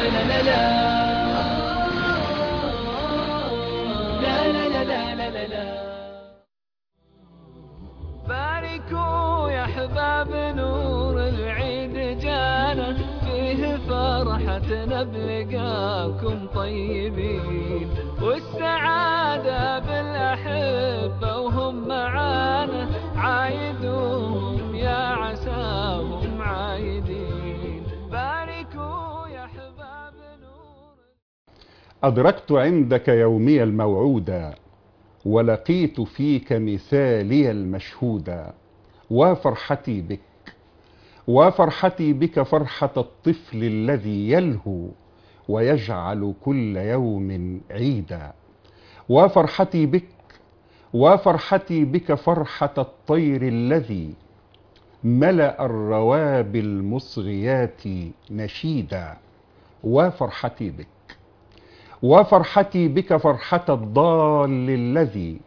لا لا لا لا لا لا لا لا لا باركوا يا احباب نور العيد جانا فيه فرحتنا بلقاكم طيبين والسعادة بالأحبة وهم معانا عايدوهم يا عساهم عايدين باركوا يا احباب نور أدركت عندك يومي الموعودا ولقيت فيك مثالي المشهودا وفرحتي بك وفرحتي بك فرحة الطفل الذي يلهو ويجعل كل يوم عيدا وفرحتي بك وفرحتي بك فرحة الطير الذي ملأ الروابي المصغيات نشيدا وفرحتي بك وفرحتي بك فرحة الضال الذي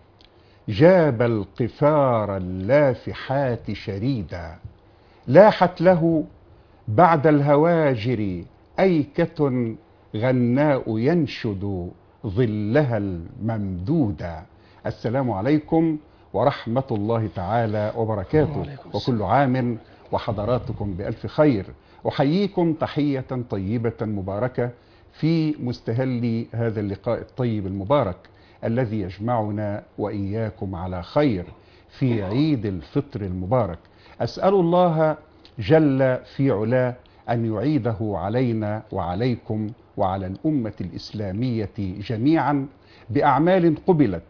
جاب القفار اللافحات شريدا لاحت له بعد الهواجر أيكة غناء ينشد ظلها الممدودا السلام عليكم ورحمة الله تعالى وبركاته وعليكم السلام. وكل عام وحضراتكم بألف خير أحييكم تحية طيبة مباركة في مستهل هذا اللقاء الطيب المبارك الذي يجمعنا وإياكم على خير في عيد الفطر المبارك أسأل الله جل في علاه أن يعيده علينا وعليكم وعلى الأمة الإسلامية جميعا بأعمال قبلت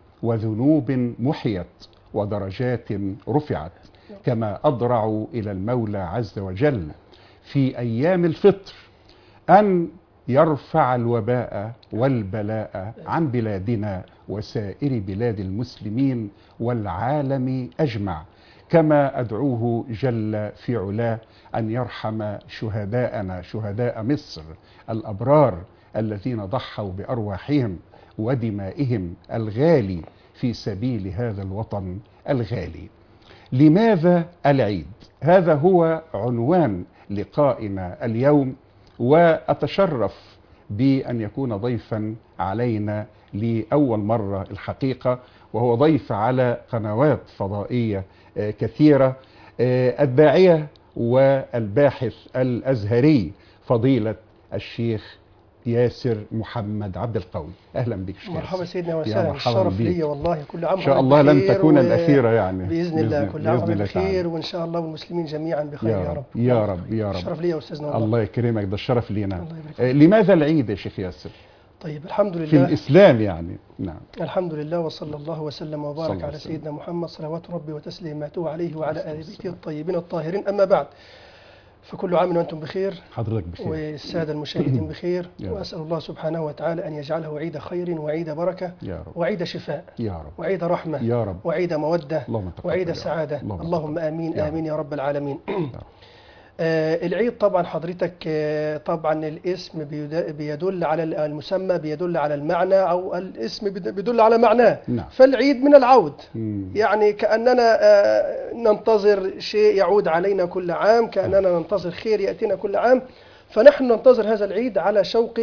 وذنوب محيت ودرجات رفعت كما أضرع إلى المولى عز وجل في أيام الفطر أن يرفع الوباء والبلاء عن بلادنا وسائر بلاد المسلمين والعالم أجمع كما أدعوه جل في علاه أن يرحم شهداءنا شهداء مصر الأبرار الذين ضحوا بأرواحهم ودمائهم الغالي في سبيل هذا الوطن الغالي لماذا العيد هذا هو عنوان لقائنا اليوم واتشرف بان يكون ضيفا علينا لاول مره الحقيقه وهو ضيف على قنوات فضائيه آه، كثيره آه، الداعيه والباحث الازهري فضيله الشيخ ياسر محمد عبد القوي اهلا بك شيخ مرحبا ياسر. سيدنا يا وسهلا مرحبا الشرف بيك. لي والله كل عام ان شاء وأنت الله لن بخير تكون و- الاخيره يعني باذن الله كل عام بإذن وانت الله تعالى. بخير وان شاء الله والمسلمين جميعا بخير يا يا رب، رب يا رب، يا رب. الشرف لي يا استاذنا والله الله يكرمك ده الشرف لينا الله يبارك آه، لماذا العيد يا شيخ ياسر طيب الحمد في لله الاسلام يعني نعم الحمد لله وصلى الله وسلم صلى وبارك الله على وسلم. سيدنا محمد صلوات ربي وتسليماته عليه وعلى صلى ال الله بيته وسلم. الطيبين الطاهرين اما بعد فكل عام وانتم بخير حضرتك بخير والساده المشاهدين بخير يا رب. واسال الله سبحانه وتعالى ان يجعله عيد خير وعيد بركه يا رب وعيد شفاء يا رب وعيد رحمه يا رب وعيد موده اللهم تقبل وعيد يا رب. سعادة اللهم اللهم تقبل. آمين يا رب. آمين يا رب العالمين رب. آه العيد طبعا حضرتك آه طبعا الاسم بيد- بيدل على ال- المسمى بيدل على المعنى أو الاسم بيد- بيدل على معناه نعم فالعيد من العود مم. يعني كأننا آه ننتظر شيء يعود علينا كل عام كأننا ننتظر خير يأتينا كل عام فنحن ننتظر هذا العيد على شوق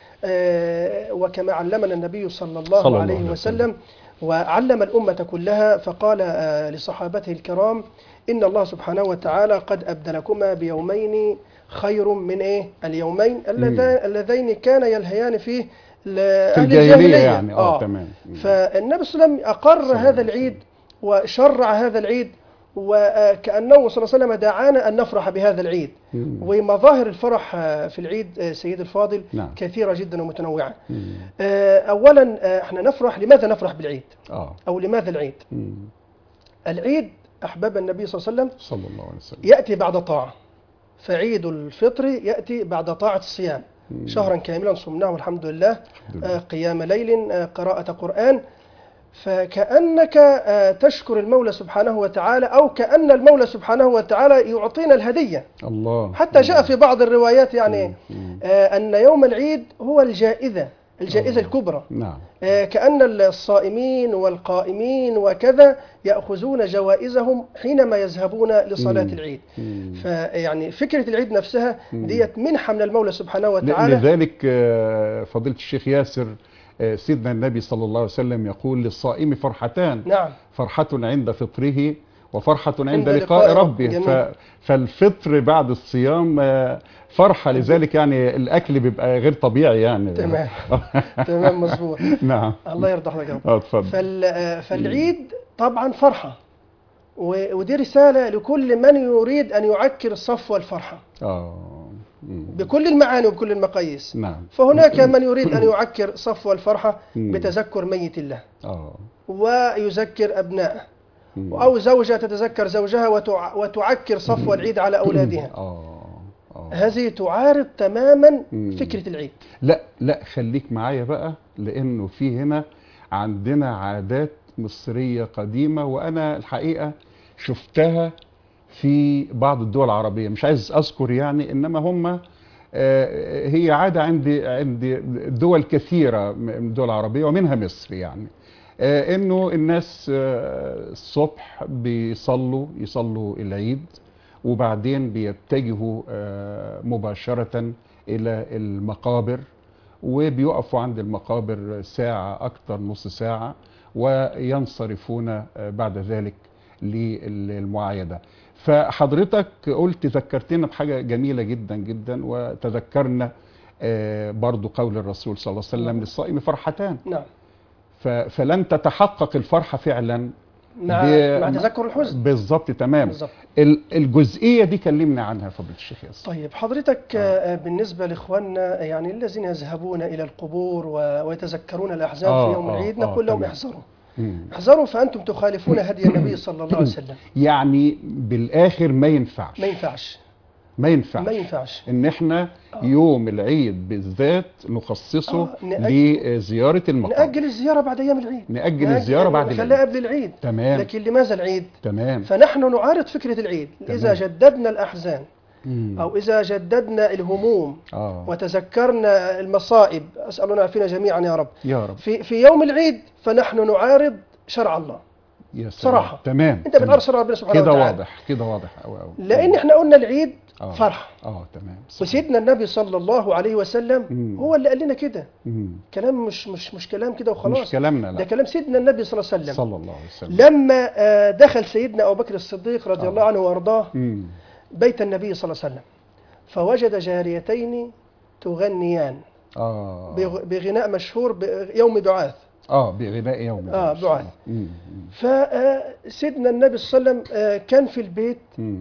آه وكما علمنا النبي صلى الله, صلى الله عليه عليه وسلم وعلم الأمة كلها فقال آه لصحابته الكرام إن الله سبحانه وتعالى قد أبدلكما بيومين خير من إيه اليومين اللذان اللذين كان يلهيان فيه ل- في أهل الجاهليه يعني اه تمام مم. فالنبي صلى الله عليه وسلم أقر الله هذا عليه العيد وشرع هذا العيد وكأنه صلى الله عليه وسلم دعانا أن نفرح بهذا العيد مم. ومظاهر الفرح آه، في العيد آه، سيد الفاضل نعم. كثيرة جدا ومتنوعة مم. آه، أولا آه، احنا نفرح لماذا نفرح بالعيد اه أو لماذا العيد مم. العيد أحباب النبي صلى الله عليه وسلم صلى الله عليه وسلم يأتي بعد طاعة فعيد الفطر يأتي بعد طاعة الصيام مم. شهرا كاملا صمناه والحمد لله الحمد آه، لله. قيام ليل آه، قراءة قرآن فكأنك آه، تشكر المولى سبحانه وتعالى أو كأن المولى سبحانه وتعالى يعطينا الهدية الله حتى جاء في بعض الروايات يعني مم. آه، أن يوم العيد هو الجائزة الجائزة آه. الكبرى نعم آه، كأن الصائمين والقائمين وكذا يأخذون جوائزهم حينما يذهبون لصلاة مم. العيد مم. فيعني فكرة العيد نفسها مم. ديت منحة من المولى سبحانه ل- وتعالى لذلك آه، فضيلة الشيخ ياسر آه، سيدنا النبي صلى الله عليه وسلم يقول للصائم فرحتان نعم فرحة عند فطره وفرحة عند, عند لقاء لقاء ربه جميل. ف... فالفطر بعد الصيام آه، فرحة لذلك يعني الأكل بيبقى غير طبيعي يعني تمام تمام مظبوط نعم الله يرضى حضرتك يا رب اه اتفضل فال- آه، فالعيد طبعا فرحة و- ودي رسالة لكل من يريد أن يعكر الصف والفرحة اه مم. بكل المعاني وبكل المقاييس نعم فهناك من يريد أن يعكر صف والفرحة مم. بتذكر ميت الله اه ويذكر أبنائه مم. أو زوجة تتذكر زوجها وتع- وتعكر صفو العيد على أولادها اه اه هذه تعارض تماما مم. فكرة العيد لا لا خليك معايا بقى لانه في هنا عندنا عادات مصرية قديمة وانا الحقيقة شفتها في بعض الدول العربية مش عايز اذكر يعني انما هم آه، هي عادة عند عند دول كثيرة من الدول العربية ومنها مصر يعني آه، انه الناس آه، الصبح بيصلوا يصلوا العيد وبعدين بيتجهوا آه، مباشرة الى المقابر وبيقفوا عند المقابر ساعة أكتر نص ساعة وينصرفون آه، بعد ذلك للمعايدة فحضرتك قلت ذكرتنا بحاجة جميلة جدا جدا وتذكرنا آه، برضو قول الرسول صلى الله عليه وسلم للصائم فرحتان نعم ف- فلن تتحقق الفرحة فعلا مع, ب- مع تذكر الحزن بالظبط تمام بالظبط ال- الجزئية دي كلمنا عنها فضيلة الشيخ ياسر طيب حضرتك آه. بالنسبة لإخواننا يعني الذين يذهبون إلى القبور و- ويتذكرون الأحزان آه، في يوم آه، العيد آه، نقول لهم تمام. احذروا مم. احذروا فأنتم تخالفون هدي النبي صلى الله عليه وسلم يعني بالآخر ما ينفعش ما ينفعش ما ينفعش ما ينفعش ان احنا يوم العيد بالذات نخصصه آه، نأجل- لزيارة المقام نأجل الزيارة بعد أيام العيد نأجل الزيارة بعد نخليها العيد قبل العيد تمام لكن لماذا العيد؟ تمام فنحن نعارض فكرة العيد إذا تمام. جددنا الأحزان مم. أو إذا جددنا الهموم اه وتذكرنا المصائب أسأل الله يعافينا جميعا يا رب يا رب في في يوم العيد فنحن نعارض شرع الله يا سلام. صراحة. تمام انت بتعرض شرع ربنا سبحانه كده وتعالى واضح كده واضح أوي أوي لان احنا قلنا العيد آه. فرحه اه تمام صحيح. وسيدنا النبي صلى الله عليه وسلم مم. هو اللي قال لنا كده مم. كلام مش مش مش كلام كده مش وخلاص كلامنا ده لا كلام سيدنا النبي صلى الله عليه وسلم صلى الله عليه وسلم لما آه، دخل سيدنا ابو بكر الصديق رضي آه. الله عنه وارضاه مم. بيت النبي صلى الله عليه وسلم فوجد جاريتين تغنيان اه بغ- بغناء مشهور بيوم بعاث اه بغناء يوم آه، بعث. مم. مم. فسيدنا النبي صلى الله عليه وسلم آه، كان في البيت مم.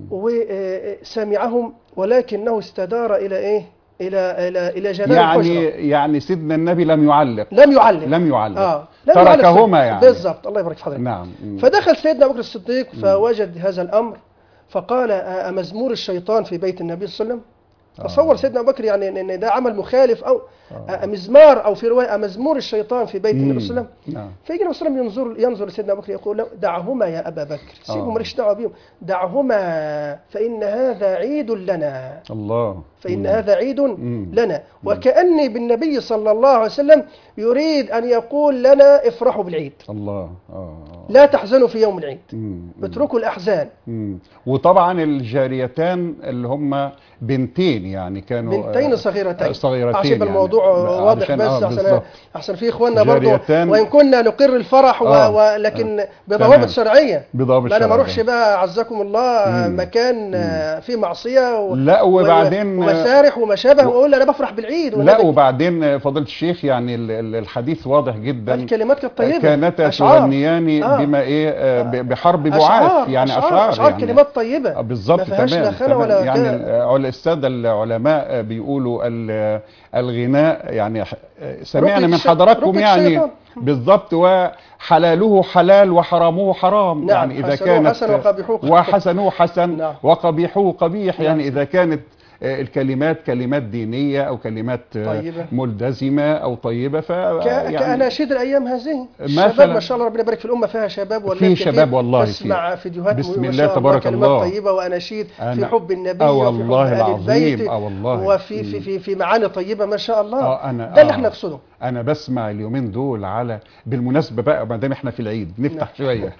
وسمعهم ولكنه استدار الى ايه؟ الى الى الى جناب يعني الحجره يعني سيدنا النبي لم يعلق لم يعلق لم يعلق اه لم يعلق تركهما صدق. يعني بالضبط الله يبارك في حضرتك نعم مم. فدخل سيدنا ابو بكر الصديق فوجد هذا الامر فقال آه، أمزمور الشيطان في بيت النبي صلى الله عليه وسلم آه. تصور سيدنا ابو بكر يعني ان إن ده عمل مخالف او آه. آه، مزمار او في روايه مزمور الشيطان في بيت النبي صلى الله عليه وسلم نعم فيجي النبي صلى الله عليه وسلم ينظر ينظر لسيدنا ابو بكر يقول له دعهما يا ابا بكر سيبهم آه. مالكش دعوه بيهم دعهما فان هذا عيد لنا الله فإن مم. هذا عيد مم. لنا وكأني بالنبي صلى الله عليه وسلم يريد أن يقول لنا افرحوا بالعيد الله اه لا تحزنوا في يوم العيد مم. مم. اتركوا الأحزان مم. وطبعا الجاريتان اللي هم بنتين يعني كانوا بنتين آه، صغيرين آه، صغيرتين عشان يعني. الموضوع آه، واضح علشان- بس آه، عشان بالظبط. عشان في اخواننا برضه جاريتان. وان كنا نقر الفرح و... آه. ولكن تمام. بضوابط شرعيه بضابط ما انا ما شرعي. اروحش بقى عزكم الله مم. مكان آه، فيه معصيه و... لا وبعدين و... ومسارح وما شابه واقول انا بفرح بالعيد لا وهذا- وبعدين فضيلة الشيخ يعني ال- ال- الحديث واضح جدا الكلمات كانت طيبه كانتا أشعار. تغنيان آه. بما ايه آه، ب- بحرب أشعار بعاث يعني أشعار, اشعار أشعار يعني كلمات طيبة آه، بالظبط ما فيهاش تمام, لا خنا تمام. ولا يعني كلام. ال- عل- الساده العلماء بيقولوا ال- الغناء يعني ح- سمعنا ركن من الش- حضراتكم ركن يعني الشيطان. بالظبط وحلاله حلال وحرامه حرام نعم، يعني اذا حسنه كانت حسن وقبيحه قبيح. وحسنه حسن نعم. وقبيحه قبيح يعني اذا كانت آه، الكلمات كلمات دينيه او كلمات آه، طيبة. ملتزمه او طيبه ف ك- يعني كأناشيد الأيام هذه مثلاً. الشباب ما شاء الله ربنا يبارك في الأمة فيها شباب ولا في شباب والله تسمع فيديوهات بسم ما الله شاء تبارك كلمات الله. طيبة وأناشيد في أنا- حب النبي اه وفي حب والله آل العظيم البيت اه والله وفي في في في معاني طيبة ما شاء الله اه انا ده اللي آه. احنا نقصده انا بسمع اليومين دول على بالمناسبه بقى ما دام احنا في العيد نفتح نعم. شويه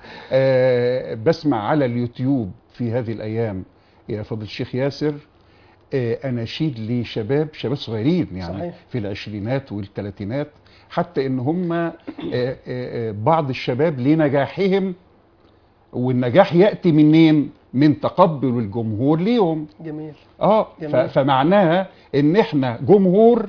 آه بسمع على اليوتيوب في هذه الايام يا فضل الشيخ ياسر آه اناشيد لشباب شباب صغيرين يعني صحيح. في العشرينات والثلاثينات حتى ان هم آه آه آه بعض الشباب لنجاحهم والنجاح ياتي منين من تقبل الجمهور ليهم جميل اه ف- جميل. فمعناها ان احنا جمهور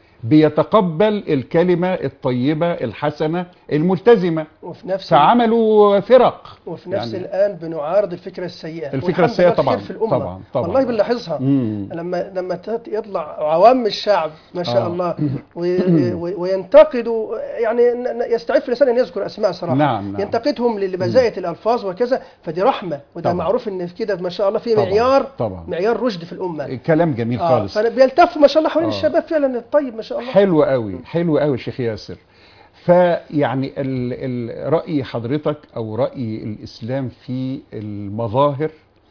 بيتقبل الكلمة الطيبة الحسنة الملتزمة وفي نفس فعملوا فرق وفي نفس يعني- الآن بنعارض الفكرة السيئة الفكرة والحمد السيئة لله الخير طبعاً، في الأمة طبعاً، طبعاً. والله بنلاحظها مم. لما لما تت- يطلع عوام الشعب ما شاء آه. الله وي- وي- وينتقدوا يعني ن- ن- يستعف لسان ان يذكر اسماء صراحه نعم، نعم. ينتقدهم لبذاءة الالفاظ وكذا فدي رحمه وده طبعاً. معروف ان في كده ما شاء الله في طبعاً، معيار طبعاً. معيار رشد في الامه كلام جميل اه خالص فبيلتفوا ما شاء الله حوالين آه. الشباب فعلا الطيب ما شاء الله حلو قوي حلو قوي الشيخ ياسر فيعني ال ال رأي حضرتك أو رأي الإسلام في المظاهر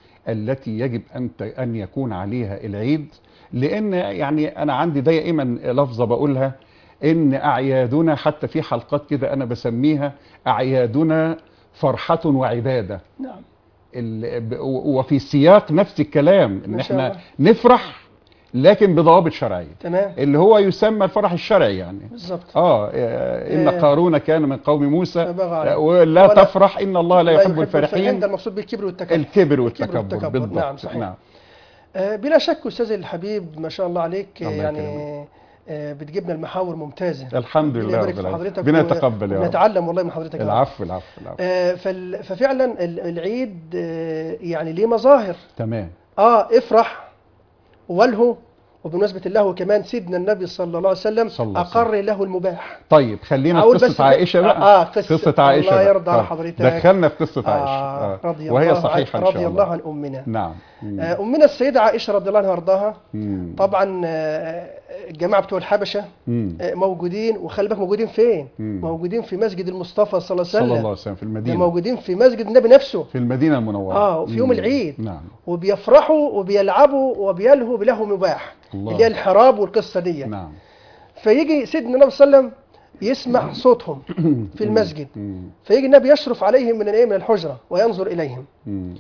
التي يجب أن ت- أن يكون عليها العيد لأن يعني أنا عندي دائما لفظة بقولها إن أعيادنا حتى في حلقات كده أنا بسميها أعيادنا فرحة وعبادة نعم ال- ب- و- وفي سياق نفس الكلام إن ما شاء إحنا الله. نفرح لكن بضوابط شرعية تمام اللي هو يسمى الفرح الشرعي يعني بالظبط اه آه، ان آه. قارون كان من قوم موسى فبغى عليه. آه، ولا ولا- تفرح ان الله لا يحب ده الفرحين المقصود بالكبر والتكبر الكبر والتكبر، والتكبر بالضبط نعم، صحيح. نعم آه، بلا شك استاذ الحبيب ما شاء الله عليك آه، الله يعني يكرمك. آه، بتجيبنا المحاور ممتازه الحمد ربنا لله يبارك رب في العالمين حضرتك ربنا و- يتقبل يا رب ونتعلم والله من حضرتك يا رب. العفو العفو العفو آه، فال- ففعلا ال- العيد آه، يعني ليه مظاهر تمام اه افرح والهو وبمناسبة الله كمان سيدنا النبي صلى الله عليه وسلم صلى الله عليه وسلم. أقر له المباح طيب خلينا في أقول بس قصة عائشة بقى آه، قصة- قصة عائشة الله بقى. يرضى عن طب، حضرتك. دخلنا في قصة عائشة آه آه. رضي وهي الله صحيحة عن ان رضي شاء الله الله عن أمنا نعم مم. آه، أمنا السيدة عائشة رضي الله عنها وارضاها مم. طبعا آه، الجماعة بتوع الحبشة مم. آه، موجودين وخلي بالك موجودين فين؟ مم. موجودين في مسجد المصطفى صلى الله صلى عليه الله وسلم عليه وسلم في ده المدينة موجودين في مسجد النبي نفسه في المدينة المنورة آه، وفي يوم مم. العيد. نعم وبيفرحوا وبيلعبوا وبيلهوا بلهو مباح الله. اللي هي الحراب والقصة دي نعم فيجي سيدنا النبي صلى الله عليه وسلم يسمع صوتهم في المسجد مم. فيجي النبي يشرف عليهم من الايه من الحجره وينظر اليهم مم.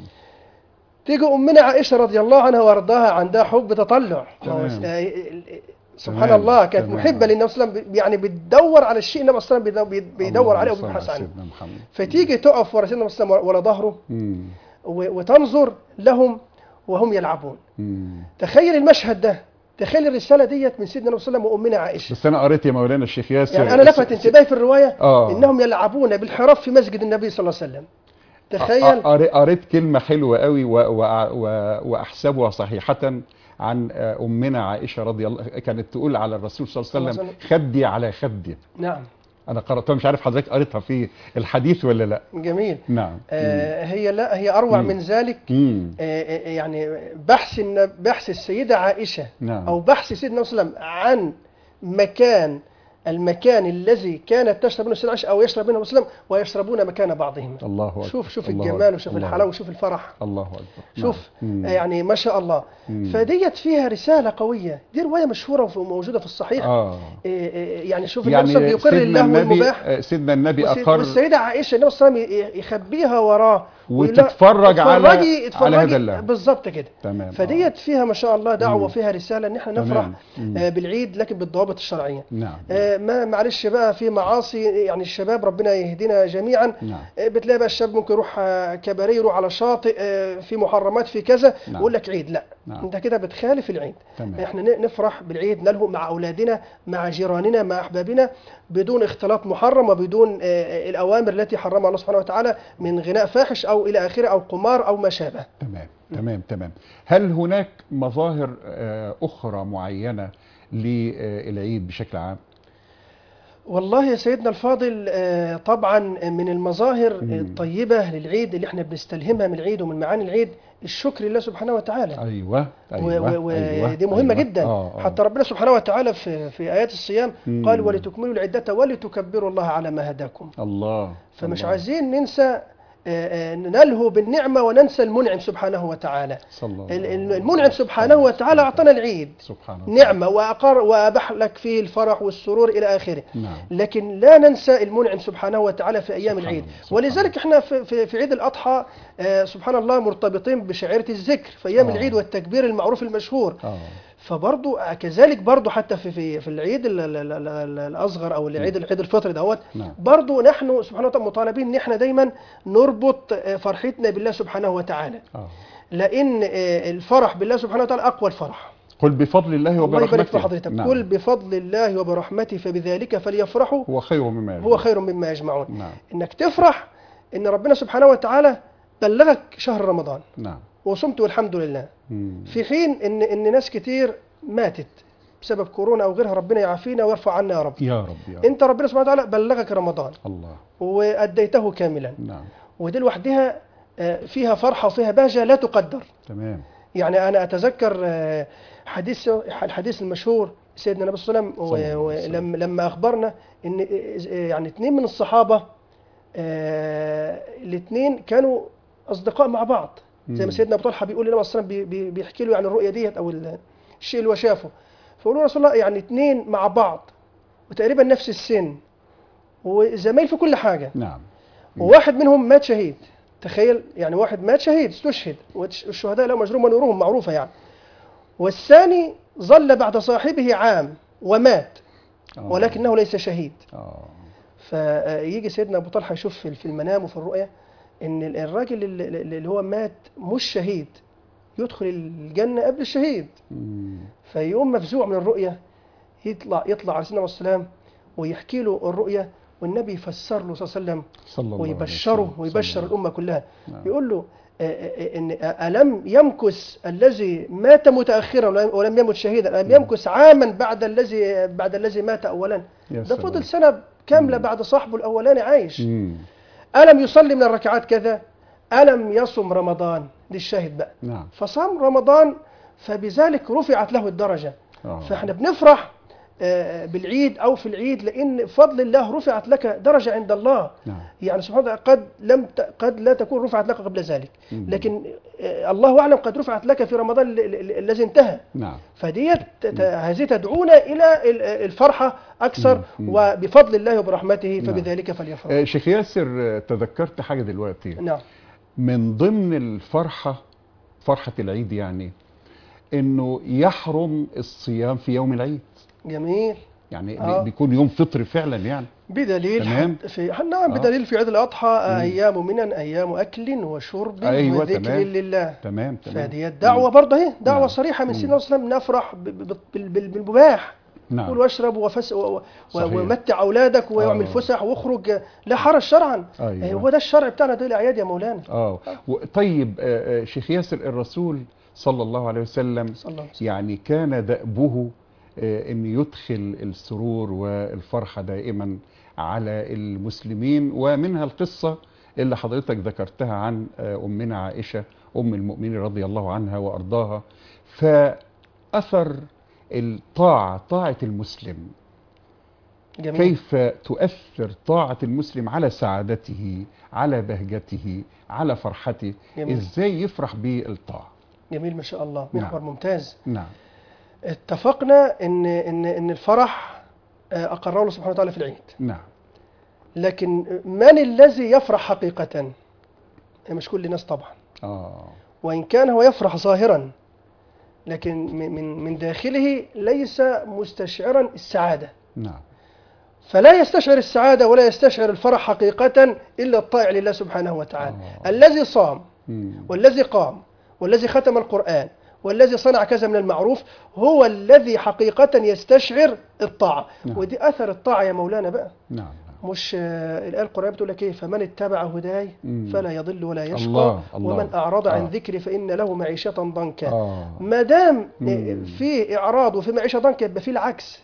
تيجي امنا عائشه رضي الله عنها وارضاها عندها حب تطلع تمام. آه، سبحان تمام، الله كانت تمام. محبه للنبي صلى الله عليه وسلم يعني بتدور على الشيء النبي صلى الله عليه وسلم بيدور- بيدور اللهم عليه صل وبيبحث على عنه سيدنا محمد فتيجي تقف ورا سيدنا صلى الله عليه وسلم ولا ظهره مم. و- وتنظر لهم وهم يلعبون مم. تخيل المشهد ده تخيل الرساله ديت من سيدنا النبي صلى الله عليه وسلم وامنا عائشه بس انا قريت يا مولانا الشيخ ياسر يعني انا لفت انتباهي في الروايه آه. انهم يلعبون بالحراب في مسجد النبي صلى الله عليه وسلم تخيل قري- قريت كلمة حلوة قوي و... و... و... وأحسبها صحيحة عن آه، أمنا عائشة رضي الله كانت تقول على الرسول صلى الله عليه صلى وسلم الله خدي على خدي نعم أنا قرأتها مش عارف حضرتك قريتها في الحديث ولا لا جميل نعم آه هي لا هي اروع مم. من ذلك مم. آه آه، يعني بحث الن- بحث السيده عائشه نعم او بحث سيدنا صلى الله عليه وسلم عن مكان المكان الذي كانت تشرب منه السيده عائشه او يشرب منه مسلم ويشربون مكان بعضهم الله أكبر شوف شوف الله الجمال أكبر. وشوف الله الحلاوه أكبر. وشوف الفرح الله أكبر شوف نعم. آه، مم. يعني ما شاء الله مم. فديت فيها رساله قويه دي روايه مشهوره وموجوده في الصحيح آه إيه إيه يعني شوف النبي صلى الله يعني عليه وسلم بيقر سيدنا الله النبي المباح آه، سيدنا النبي والسي- أقر والسيدة عائشة النبي صلى الله عليه وسلم ي- يخبيها وراه ويقول لها وتتفرج على اتفرجي اتفرجي على هذا الله بالظبط كده تمام فديت فيها ما شاء الله دعوة مم. فيها رسالة ان احنا تمام. نفرح مم. آه، بالعيد لكن بالضوابط الشرعية نعم آه، ما معلش بقى في معاصي يعني الشباب ربنا يهدينا جميعا نعم آه، بتلاقي بقى الشاب ممكن يروح آه، كباريه يروح على شاطئ آه، في محرمات في كذا نعم. يقول لك عيد لا نعم. انت كده بتخالف العيد تمام احنا ن- نفرح بالعيد نلهو مع اولادنا مع جيراننا مع احبابنا بدون اختلاط محرم وبدون آه، الاوامر التي حرمها الله سبحانه وتعالى من غناء فاحش او الى اخره او قمار او ما شابه تمام تمام تمام هل هناك مظاهر آه، أخرى معينة للعيد بشكل عام؟ والله يا سيدنا الفاضل آه، طبعا من المظاهر مم. الطيبة للعيد اللي احنا بنستلهمها من العيد ومن معاني العيد الشكر لله سبحانه وتعالى ايوه و- ايوه و- أيوة، ودي مهمة أيوة. جدا آه، آه. حتى ربنا سبحانه وتعالى في في آيات الصيام مم. قال ولتكملوا العدة ولتكبروا الله على ما هداكم الله فمش الله. عايزين ننسى آه، آه، نلهو بالنعمة وننسى المنعم سبحانه وتعالى صلى الله ال- ال- عليه المنعم وسلم. سبحانه وتعالى أعطانا العيد سبحانه وتعالى. نعمة وأقر وأبح لك فيه الفرح والسرور إلى آخره نعم لكن لا ننسى المنعم سبحانه وتعالى في ايام سبحان العيد الله، سبحان ولذلك احنا في, في, في عيد الاضحى آه، سبحان الله مرتبطين بشعيره الذكر في ايام آه. العيد والتكبير المعروف المشهور اه فبرضو آه، كذلك برضو حتى في في, في العيد ال- ال- ال- ال- الاصغر او العيد العيد الفطر دهوت نعم برضو نحن سبحانه وتعالى مطالبين ان احنا دايما نربط آه، فرحتنا بالله سبحانه وتعالى اه لان آه، الفرح بالله سبحانه وتعالى اقوى الفرح قل بفضل الله الله وبرحمته يبارك في حضرتك نعم. قل بفضل الله وبرحمته فبذلك فليفرحوا هو خير مما هو يجمعون. خير مما يجمعون نعم انك تفرح ان ربنا سبحانه وتعالى بلغك شهر رمضان نعم وصمت والحمد لله مم. في حين ان ان ناس كتير ماتت بسبب كورونا او غيرها ربنا يعافينا ويرفع عنا يا رب يا رب يا رب انت ربنا سبحانه وتعالى بلغك رمضان الله واديته كاملا نعم ودي لوحدها آه، فيها فرحه وفيها بهجه لا تقدر تمام يعني انا اتذكر آه، حديث الحديث المشهور سيدنا النبي صلى الله عليه صلى الله عليه وسلم وسلم. ولما لما اخبرنا ان آه، يعني اثنين من الصحابه الاثنين كانوا اصدقاء مع بعض زي ما مم. سيدنا ابو طلحه بيقول للنبي صلى الله عليه وسلم بي- بي- بيحكي له يعني الرؤيه ديت او ال- الشيء اللي هو شافه فقالوا له يا رسول الله يعني اثنين مع بعض وتقريبا نفس السن وزمايل في كل حاجه نعم مم. وواحد منهم مات شهيد تخيل يعني واحد مات شهيد استشهد والشهداء لهم اجرهم ونورهم معروفه يعني والثاني ظل بعد صاحبه عام ومات آه. ولكنه ليس شهيد اه فيجي سيدنا ابو طلحه يشوف في في المنام وفي الرؤيا ان ال- الراجل اللي اللي هو مات مش شهيد يدخل الجنه قبل الشهيد مم. فيقوم مفزوع من الرؤيا يطلع يطلع على سيدنا والسلام ويحكي له الرؤيا والنبي يفسر له صلى الله عليه وسلم صلى الله عليه ويبشره وسلم. ويبشر صلى الله الأمة كلها نعم. يقول له آه، آه، إن ألم يمكث الذي مات متأخرا ولم- ولم يمت شهيدا ألم يمكث عاما بعد الذي بعد الذي مات أولا يا ده سلام. فضل سنة كاملة مم. بعد صاحبه الأولاني عايش مم. ألم يصلي من الركعات كذا ألم يصم رمضان دي الشاهد بقى نعم فصام رمضان فبذلك رفعت له الدرجة آه. فاحنا بنفرح آه، بالعيد أو في العيد لأن بفضل الله رفعت لك درجة عند الله نعم يعني سبحان الله قد لم ت... قد لا تكون رفعت لك قبل ذلك مم. لكن آه، الله اعلم قد رفعت لك في رمضان ال- ال- ال- الذي انتهى نعم فديت ت- ت- هذه تدعونا الى ال- الفرحه اكثر مم. مم. وبفضل الله وبرحمته نعم. فبذلك فليفرح آه، شيخ ياسر آه، تذكرت حاجة دلوقتي نعم من ضمن الفرحة فرحة العيد يعني انه يحرم الصيام في يوم العيد جميل يعني آه. بي- بيكون يوم فطر فعلا يعني بدليل تمام. حد- في نعم آه. بدليل في عيد الاضحى ايام من ايام اكل وشرب أيوة، وذكر تمام. لله تمام تمام فديت دعوه برضه اهي دعوه نعم. صريحه من مم. سيدنا صلى الله عليه وسلم نفرح ب- ب- بال- بال- بالمباح كل نعم واشرب وفس و- و- صحيح. ومتع اولادك واعمل آه. فسح واخرج لا حرج شرعا أيوة. هو ده الشرع بتاعنا ده الاعياد يا مولانا اه و- طيب آه، آه، شيخ ياسر الرسول صلى الله عليه وسلم صلى الله عليه وسلم يعني كان دأبه آه، ان يدخل السرور والفرحة دائما على المسلمين ومنها القصة اللي حضرتك ذكرتها عن آه، أمنا عائشة أم المؤمنين رضي الله عنها وأرضاها فأثر الطاعة طاعة المسلم جميل كيف تؤثر طاعة المسلم على سعادته على بهجته على فرحته جميل. ازاي يفرح بالطاعة جميل ما شاء الله نعم. محور ممتاز نعم اتفقنا ان ان ان الفرح آه، اقره له سبحانه وتعالى في العيد نعم لكن من الذي يفرح حقيقه مش كل الناس طبعا اه وان كان هو يفرح ظاهرا لكن من من من داخله ليس مستشعرا السعاده نعم فلا يستشعر السعادة ولا يستشعر الفرح حقيقة إلا الطائع لله سبحانه وتعالى آه. الذي صام مم. والذي قام والذي ختم القرآن والذي صنع كذا من المعروف هو الذي حقيقة يستشعر الطاعة نعم. ودي أثر الطاعة يا مولانا بقى نعم مش آه، الآية القرآن بتقول لك إيه فمن اتبع هداي مم. فلا يضل ولا يشقى الله، الله. ومن أعرض عن آه. ذكري فإن له معيشة ضنكا اه ما دام مم. في إعراض وفي معيشة ضنكا يبقى في العكس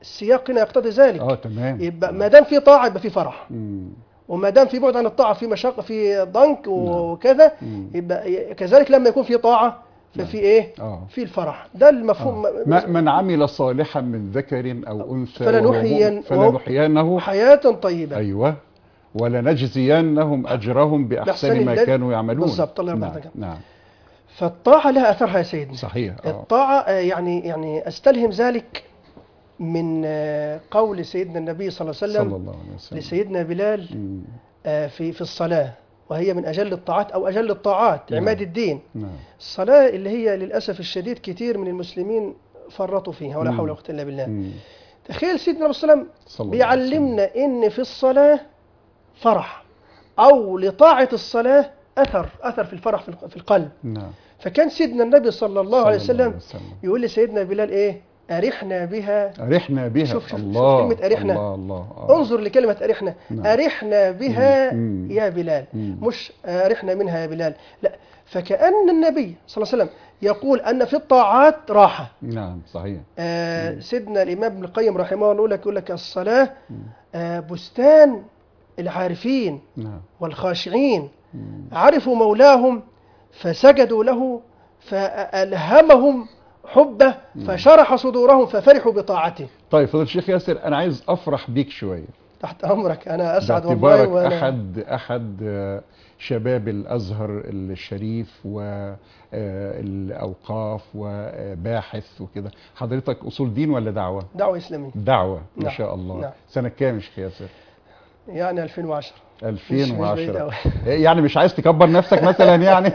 السياق هنا يقتضي ذلك اه تمام يبقى ما دام في طاعه يبقى في فرح مم. وما دام في بعد عن الطاعه في مشقه في ضنك وكذا مم. يبقى كذلك لما يكون في طاعه ففي ايه اه في الفرح ده المفهوم ما من عمل صالحا من ذكر او انثى فلنحين- وهو مؤمن فلنحيينه حياه طيبه ايوه ولنجزينهم اجرهم باحسن بأحسن ما الذي- كانوا يعملون بالظبط، الله يرضى نعم عنك. نعم فالطاعه لها اثرها يا سيدنا صحيح اه الطاعة آه، يعني يعني استلهم ذلك من آه، قول سيدنا النبي صلى الله عليه صلى وسلم الله عليه وسلم لسيدنا بلال مم. آه، في في الصلاة وهي من أجل الطاعات أو أجل الطاعات نعم. عماد الدين نعم الصلاة اللي هي للأسف الشديد كتير من المسلمين فرطوا فيها ولا مم. حول ولا قوة إلا بالله مم. تخيل سيدنا النبي صلى الله عليه وسلم صلى الله عليه وسلم. بيعلمنا إن في الصلاة فرح أو لطاعة الصلاة أثر أثر في الفرح في الق- في القلب نعم فكان سيدنا النبي صلى الله عليه صلى الله وسلم وسلم. يقول لسيدنا بلال ايه أرحنا بها أرحنا بها شوف- شوف- شوف الله كلمة أرحنا. الله الله آه. انظر لكلمة أرحنا نعم. أرحنا بها مم. يا بلال مم. مش أرحنا منها يا بلال لا فكأن النبي صلى الله عليه وسلم يقول أن في الطاعات راحة نعم صحيح آه سيدنا الإمام ابن القيم رحمه الله يقول لك يقول لك الصلاة آه بستان العارفين نعم والخاشعين مم. عرفوا مولاهم فسجدوا له فألهمهم حبه فشرح صدورهم ففرحوا بطاعته طيب فضل الشيخ ياسر أنا عايز أفرح بيك شوية تحت أمرك أنا أسعد والله باعتبارك وأنا أحد أحد آه، شباب الأزهر الشريف والأوقاف وباحث وكده حضرتك أصول دين ولا دعوة؟ دعوة إسلامية دعوة ما نعم. شاء الله نعم. سنة كام يا شيخ ياسر؟ يعني 2010 مش- مش بعيد 2010 أوي. يعني مش عايز تكبر نفسك مثلا يعني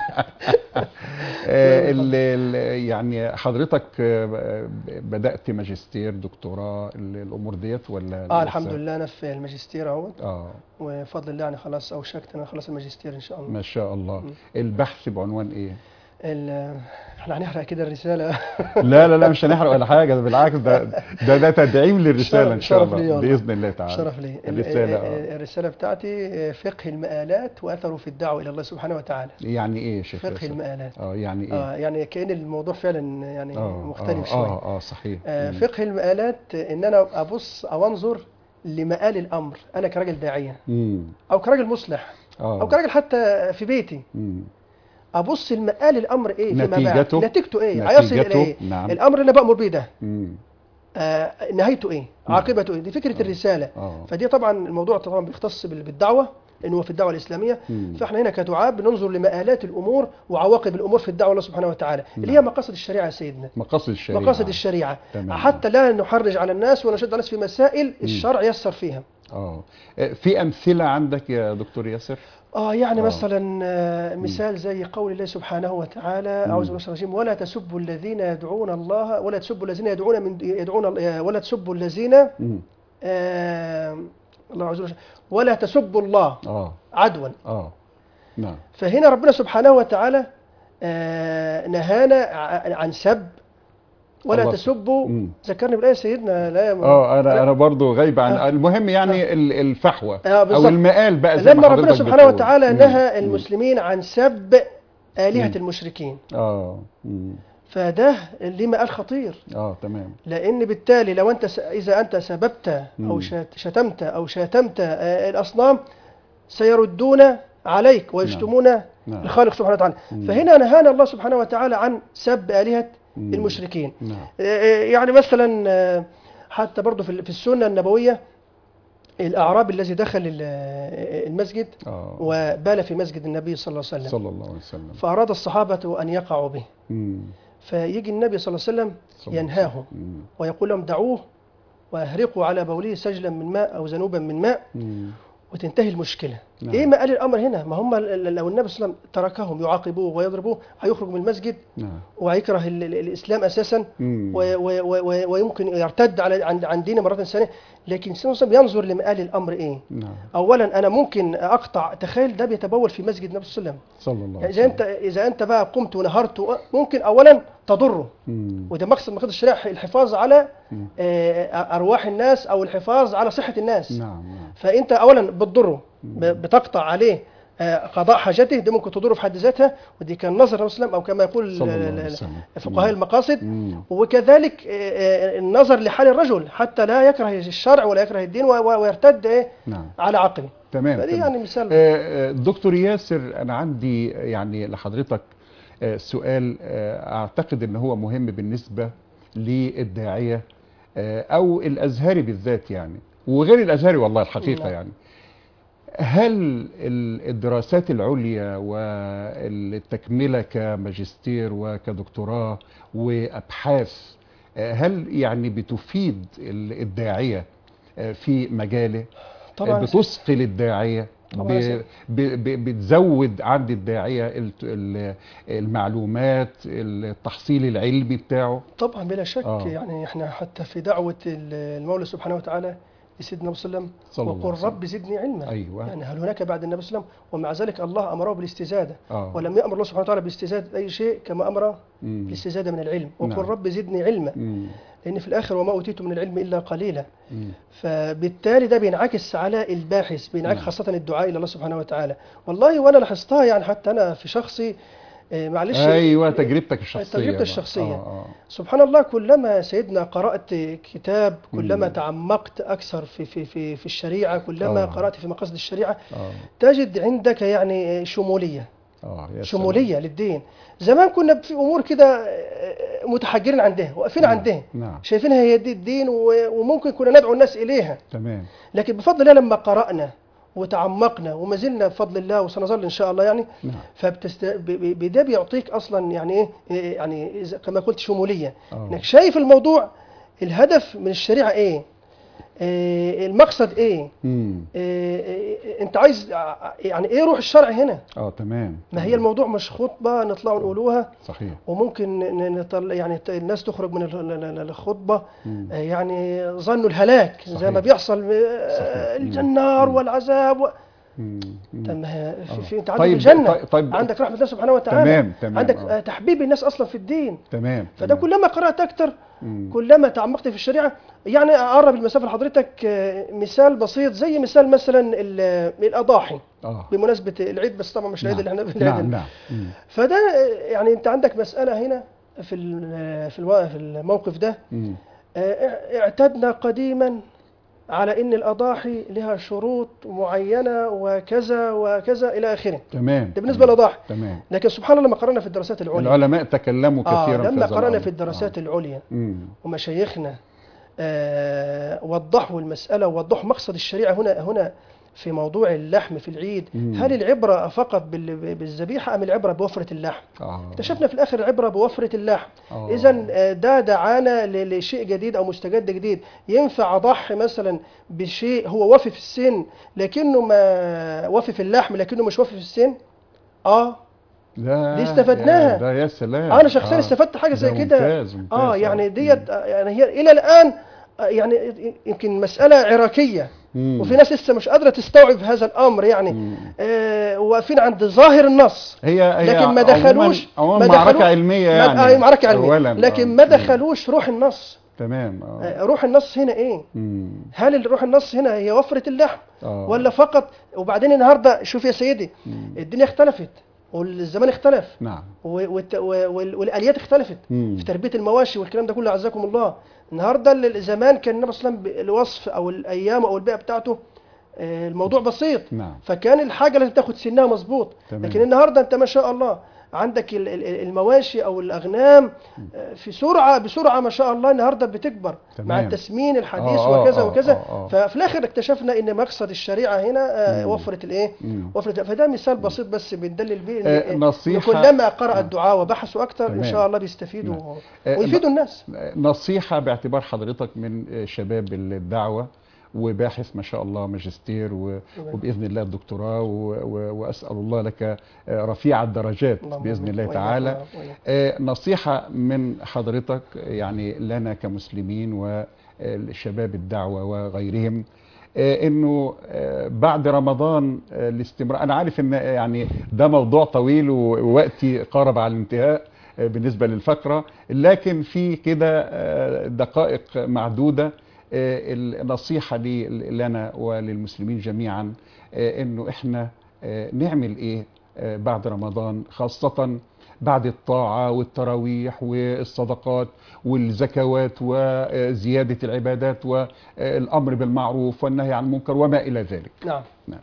آه، ال- ال- يعني حضرتك آه، بدأت ماجستير دكتوراه ال- الأمور ديت ولا اه لسه؟ الحمد لله انا في الماجستير اهوت اه وفضل الله يعني خلاص اوشكت انا خلاص الماجستير ان شاء الله ما شاء الله البحث بعنوان ايه؟ ال- احنا هنحرق كده الرساله لا لا لا مش هنحرق ولا حاجة ده بالعكس ده ده, ده تدعيم للرسالة إن شاء شرف لي الله والله. بإذن الله تعالى شرف لي ال- الرسالة ال- آه. الرساله بتاعتي فقه المآلات واثره في الدعوه الى الله سبحانه وتعالى يعني إيه يا شيخ فقه ياسر؟ المآلات اه يعني إيه؟ اه يعني كأن الموضوع فعلا يعني آه، مختلف آه شويه اه اه صحيح آه مم. فقه المآلات ان انا ابص او انظر لمآل الامر انا كراجل داعيه مم. او كراجل مصلح اه او كراجل حتى في بيتي مم. ابص المآل الامر ايه فيما بعد نتيجته- نتيجته ايه هيصل الى نتيجته ايه نعم الامر اللي انا بامر بيه ده مم. آه نهايته ايه عاقبته ايه دي فكره الرساله اه فدي طبعا الموضوع طبعا بيختص بال- بالدعوه لانه هو في الدعوه الاسلاميه مم. فاحنا هنا كدعاة بننظر لمآلات الامور وعواقب الامور في الدعوه الله سبحانه وتعالى اللي هي نعم. مقاصد الشريعه يا سيدنا مقاصد الشريعة مقاصد الشريعه تمام. حتى لا نحرج على الناس ونشد على الناس في مسائل الشرع يسر فيها اه في أمثلة عندك يا دكتور ياسر؟ اه يعني آه. مثلا آه، مثال زي قول الله سبحانه وتعالى اعوذ بالله من الشيطان الرجيم ولا تسبوا الذين يدعون الله ولا تسبوا الذين يدعون من يدعون آه، ولا تسبوا الذين مم. آه، الله عز وجل ولا تسبوا الله اه عدوا اه نعم فهنا ربنا سبحانه وتعالى آه، نهانا ع- عن سب ولا الله. تسبوا مم. ذكرني بالآية سيدنا لا اه انا انا برضو غايب عن آه. المهم يعني ال- الفحوى آه، او بالظبط. المقال بقى زي ما لما ربنا حضرتك سبحانه بتقول. وتعالى مم. نهى مم. المسلمين عن سب آلهة مم. المشركين اه مم. فده ليه مقال خطير اه تمام لان بالتالي لو انت س... اذا انت سببت او مم. شت... شتمت او شاتمت آه، الاصنام سيردون عليك ويشتمون نعم. الخالق سبحانه وتعالى مم. فهنا نهانا الله سبحانه وتعالى عن سب الهه مم. المشركين نعم آه، يعني مثلا آه، حتى برضه في في السنه النبويه الاعرابي الذي دخل ال- آه، المسجد اه وبال في مسجد النبي صلى الله عليه وسلم صلى الله عليه وسلم فاراد الصحابه ان يقعوا به مم. فيجي النبي صلى الله عليه وسلم صلى الله عليه ينهاهم مم. ويقول لهم دعوه واهرقوا على بوله سجلا من ماء او ذنوبا من ماء مم. وتنتهي المشكله. نعم. ايه مآل الامر هنا؟ ما هم ال- ال- لو النبي صلى الله عليه وسلم تركهم يعاقبوه ويضربوه هيخرج من المسجد نعم وهيكره ال- ال- الاسلام اساسا مم. و- و- و- و- ويمكن يرتد على عن عن دينه مره ثانيه لكن النبي صلى الله عليه وسلم ينظر لمآل الامر ايه؟ نعم اولا انا ممكن اقطع تخيل ده بيتبول في مسجد النبي صلى الله عليه وسلم صلى الله عليه يعني اذا انت وسلم اذا انت بقى قمت ونهرت ممكن اولا تضره مم. وده مقصد من مقاصد الشريعه الحفاظ على مم. آه، ارواح الناس او الحفاظ على صحه الناس نعم نعم فانت اولا بتضره ب- بتقطع عليه آه، قضاء حاجته دي ممكن تضر في حد ذاتها ودي كان نظر الرسول صلى الله عليه وسلم او كما يقول صلى الله ال- عليه ال- وسلم. فقهاء المقاصد مم. وكذلك آه، آه، النظر لحال الرجل حتى لا يكره الشرع ولا يكره الدين و- و- ويرتد إيه نعم على عقله تمام فدي تمام. يعني مثال آه، آه، دكتور ياسر انا عندي يعني لحضرتك آه، سؤال آه، اعتقد ان هو مهم بالنسبه للداعيه آه، او الازهري بالذات يعني وغير الازهري والله الحقيقه نعم. يعني هل ال- الدراسات العليا والتكمله كماجستير وكدكتوراه وابحاث آه، هل يعني بتفيد ال- الداعيه آه، في مجاله طبعا بتثقل الداعية طبعاً ب- يا سيدي. ب- ب- بتزود عند الداعية ال- ال- المعلومات التحصيل العلمي بتاعه طبعا بلا شك آه. يعني احنا حتى في دعوه ال- المولى سبحانه وتعالى لسيدنا النبي صلى الله عليه وسلم صلى الله وقل عليه وسلم. رب زدني علما أيوة يعني هل هناك بعد النبي صلى الله عليه وسلم ومع ذلك الله امره بالاستزاده آه. ولم يامر الله سبحانه وتعالى باستزاده اي شيء كما امر مم. بالاستزاده من العلم وقل نعم. رب زدني علما مم. لان في الاخر وما اوتيتم من العلم الا قليلا مم. فبالتالي ده بينعكس على الباحث بينعكس نعم. خاصه الدعاء الى الله سبحانه وتعالى والله وانا لاحظتها يعني حتى انا في شخصي آه، معلش أيوة تجربتك الشخصية تجربتي بقى. الشخصية. آه. آه. سبحان الله كلما سيدنا قرأت كتاب كلما مم. تعمقت أكثر في في في في الشريعة كلما آه. قرأت في مقاصد الشريعة آه. تجد عندك يعني شمولية آه. يا شمولية للدين زمان كنا في أمور كده متحجرين عندها واقفين نعم. عندها نعم شايفينها هي دي الدين و- وممكن كنا ندعو الناس إليها تمام لكن بفضل الله لما قرأنا وتعمقنا وما زلنا بفضل الله وسنظل ان شاء الله يعني نعم فبتست... ب- ب- بده بيعطيك اصلا يعني ايه إيه يعني إذا- كما قلت شموليه آه. انك شايف الموضوع الهدف من الشريعه ايه, إيه المقصد ايه مم. إيه إيه انت عايز ع- يعني ايه روح الشرع هنا آه تمام ما هي الموضوع مش خطبه نطلع نقولوها صحيح وممكن ن- نطل يعني ت- الناس تخرج من ال- ال- ال- الخطبه مم. آه، يعني ظنوا الهلاك زي صحيح. ما بيحصل آه، صحيح. مم. الجنار مم. والعذاب و... مم. مم. طب ما هي في, آه. في انت عندك طيب- الجنه طيب- طيب. عندك رحمه الله سبحانه وتعالى تمام تمام عندك آه. آه، تحبيب الناس اصلا في الدين تمام فده تمام. كلما قرات اكتر مم. كلما تعمقت في الشريعه يعني اقرب المسافه لحضرتك آه، مثال بسيط زي مثال مثلا ال- الاضاحي آه بمناسبه العيد بس طبعا مش العيد اللي احنا نعم العيد نعم مم. فده آه، يعني انت عندك مساله هنا في ال- في الوا- في الموقف ده مم. آه، اعتدنا قديما على ان الاضاحي لها شروط معينه وكذا وكذا الى اخره تمام ده بالنسبه للاضاحي تمام لكن سبحان الله لما قرانا في الدراسات العليا العلماء تكلموا آه كثيرا في لما هذا قرانا الأمر. في الدراسات العليا آه. مم. ومشايخنا آه وضحوا المساله ووضحوا مقصد الشريعه هنا هنا في موضوع اللحم في العيد مم. هل العبره فقط بال- بالذبيحه ام العبره بوفره اللحم آه. اكتشفنا في الاخر العبره بوفره اللحم آه. اذا ده دعانا ل- لشيء جديد او مستجد جديد ينفع اضحي مثلا بشيء هو وافي في السن لكنه ما وافي في اللحم لكنه مش وافي في السن اه لا دي استفدناها. يا- ده يا سلام انا شخصيا آه. استفدت حاجه زي ده كده ممتاز ممتاز اه يعني ديت آه، يعني هي الى الان آه، يعني يمكن مساله عراكيه مم. وفي ناس لسه مش قادره تستوعب هذا الامر يعني مم. آه واقفين عند ظاهر النص هي هي لكن ما عموماً- دخلوش عموما ما معركه دخلوش- علميه ما- يعني آه معركه علميه أولاً. لكن آه. ما دخلوش روح النص تمام اه آه، روح النص هنا ايه مم. هل روح النص هنا هي وفرة اللحم آه. ولا فقط وبعدين النهارده شوف يا سيدي مم. الدنيا اختلفت والزمان اختلف نعم و- والت- و- وال- والاليات اختلفت مم. في تربيه المواشي والكلام ده كله عزكم الله النهارده ال- زمان كان النبي صلى الله عليه وسلم الوصف او الايام او البيئه بتاعته آه، الموضوع بسيط نعم فكان الحاجه لازم تاخد سنها مظبوط تمام. لكن النهارده انت ما شاء الله عندك ال- ال- المواشي او الاغنام آه، في سرعه بسرعه ما شاء الله النهارده بتكبر تمام. مع التسمين الحديث آه، آه، وكذا آه، وكذا آه، آه. ففي الاخر اكتشفنا ان مقصد الشريعه هنا آه، مم. وفره الايه مم. وفره فده مثال بسيط بس بندلل بيه إن- آه، إن نصيحة- كلما قرأ الدعاء وبحثوا اكثر ان تمام. شاء الله بيستفيدوا نعم. آه، ويفيدوا الناس نصيحة باعتبار حضرتك من شباب الدعوة وباحث ما شاء الله ماجستير و- وبإذن الله الدكتوراه و- و- وأسأل الله لك رفيع الدرجات اللهم بإذن آمين. الله وإياك تعالى وإياك. آه، نصيحة من حضرتك يعني لنا كمسلمين والشباب الدعوة وغيرهم آه، انه آه، بعد رمضان آه، الاستمرار انا عارف ان يعني ده موضوع طويل ووقتي قارب على الانتهاء آه، بالنسبة للفقرة لكن في كده آه، دقائق معدودة آه، النصيحة لي لنا وللمسلمين جميعا آه، انه احنا آه، نعمل ايه آه، بعد رمضان خاصة بعد الطاعة والتراويح والصدقات والزكوات وزيادة العبادات والأمر بالمعروف والنهي عن المنكر وما إلى ذلك نعم نعم.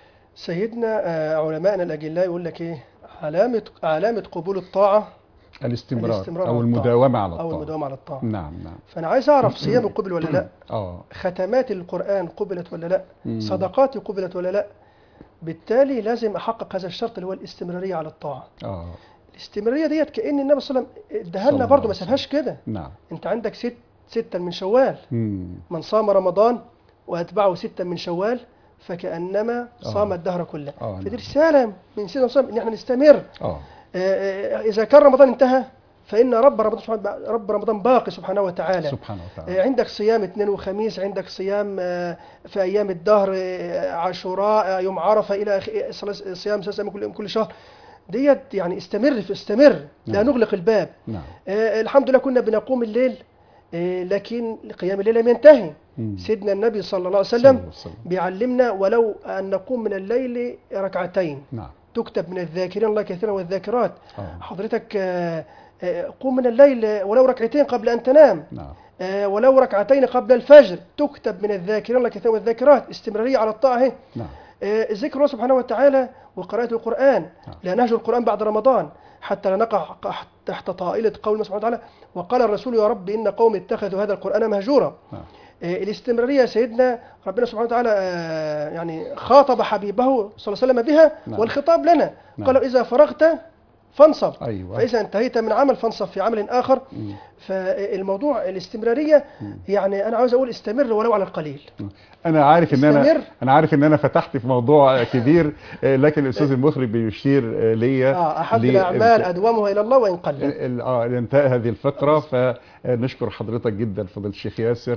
سيدنا آه، علماءنا الأجلاء يقول لك إيه علامة علامة قبول الطاعة الاستمرار, الاستمرار أو على المداومة على أو الطاعة المداومة على الطاعة نعم نعم فأنا عايز أعرف صيام قبل ولا لا اه ختمات القرآن قبلت ولا لا مم. صدقاتي قبلت ولا لا بالتالي لازم أحقق هذا الشرط اللي هو الاستمرارية على الطاعة اه الاستمرارية ديت كأن النبي صلى الله عليه وسلم اداها صلى لنا الله برضه ما عليه سابهاش كده نعم انت عندك ست ستا من شوال مم. من صام رمضان واتبعه ستا من شوال فكأنما آه. صام الدهر كله آه، فدي نعم. رسالة من سيدنا صلى الله عليه وسلم ان احنا نستمر اه آه، آه، إذا كان رمضان انتهى فإن رب رمضان سبحانه رب رمضان باقي سبحانه وتعالى سبحانه وتعالى آه، عندك صيام اثنين وخميس عندك صيام آه، في أيام الدهر آه، عاشوراء آه، يوم عرفة إلى آخ- صلاة- صيام ثلاث أيام كل كل شهر ديت يعني استمر في استمر لا نعم. نغلق الباب نعم آه، الحمد لله كنا بنقوم الليل آه، لكن قيام الليل لم ينتهي مم. سيدنا النبي صلى الله عليه صلى الله وسلم عليه وسلم. بيعلمنا ولو أن نقوم من الليل ركعتين نعم تكتب من الذاكرين الله كثيرا والذاكرات اه حضرتك آه، آه، قوم من الليل آه، ولو ركعتين قبل أن تنام نعم آه، ولو ركعتين قبل الفجر تكتب من الذاكرين الله كثيرا والذاكرات استمرارية على الطاعة اهي. نعم آه، ذكر الله سبحانه وتعالى وقراءة القرآن نعم. لا نهجر القرآن بعد رمضان حتى لا نقع ق- تحت طائلة قول الله سبحانه وتعالى وقال الرسول يا رب إن قوم اتخذوا هذا القرآن مهجورا نعم آه، الاستمرارية يا سيدنا ربنا سبحانه وتعالى آه، يعني خاطب حبيبه صلى الله عليه وسلم بها نعم. والخطاب لنا نعم. قال إذا فرغت فانصب ايوه فإذا انتهيت من عمل فانصب في عمل آخر مم. فالموضوع الاستمرارية يعني أنا عاوز أقول استمر ولو على القليل انا عارف ان انا استمر. انا عارف ان انا فتحت في موضوع كبير آه، لكن الاستاذ المخرج بيشير آه، ليا آه أحب ل- الأعمال أدومها إلى الله وإن قل ال- اه انتهى هذه الفقره فنشكر حضرتك جدا فضيله الشيخ ياسر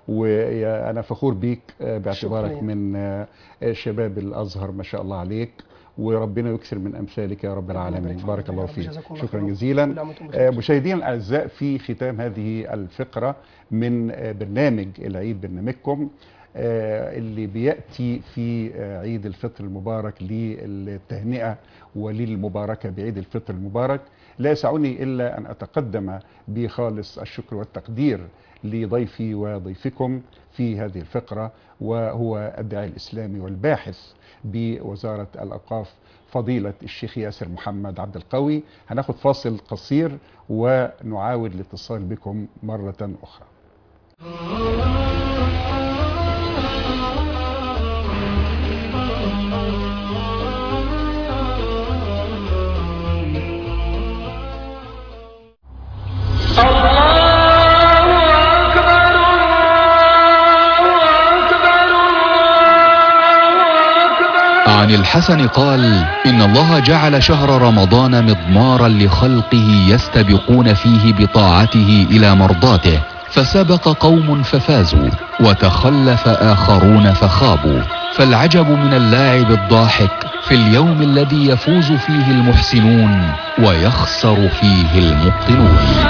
وانا فخور بيك آه، باعتبارك شكراً. من آه، شباب الازهر ما شاء الله عليك وربنا يكثر من امثالك يا رب العالمين يبارك بارك فيك. الله يا رب فيك جزاكم الله شكرا خير. جزيلا كل عام وأنتم بخير. آه، مشاهدينا الاعزاء في ختام هذه الفقره من آه، برنامج العيد برنامجكم آه، اللي بياتي في آه، عيد الفطر المبارك للتهنئه وللمباركه بعيد الفطر المبارك لا يسعني الا ان اتقدم بخالص الشكر والتقدير لضيفي وضيفكم في هذه الفقره وهو الداعي الاسلامي والباحث بوزاره الاوقاف فضيله الشيخ ياسر محمد عبد القوي هناخد فاصل قصير ونعاود الاتصال بكم مره اخرى عن الحسن قال ان الله جعل شهر رمضان مضمارا لخلقه يستبقون فيه بطاعته الى مرضاته فسبق قوم ففازوا وتخلف اخرون فخابوا فالعجب من اللاعب الضاحك في اليوم الذي يفوز فيه المحسنون ويخسر فيه المبطلون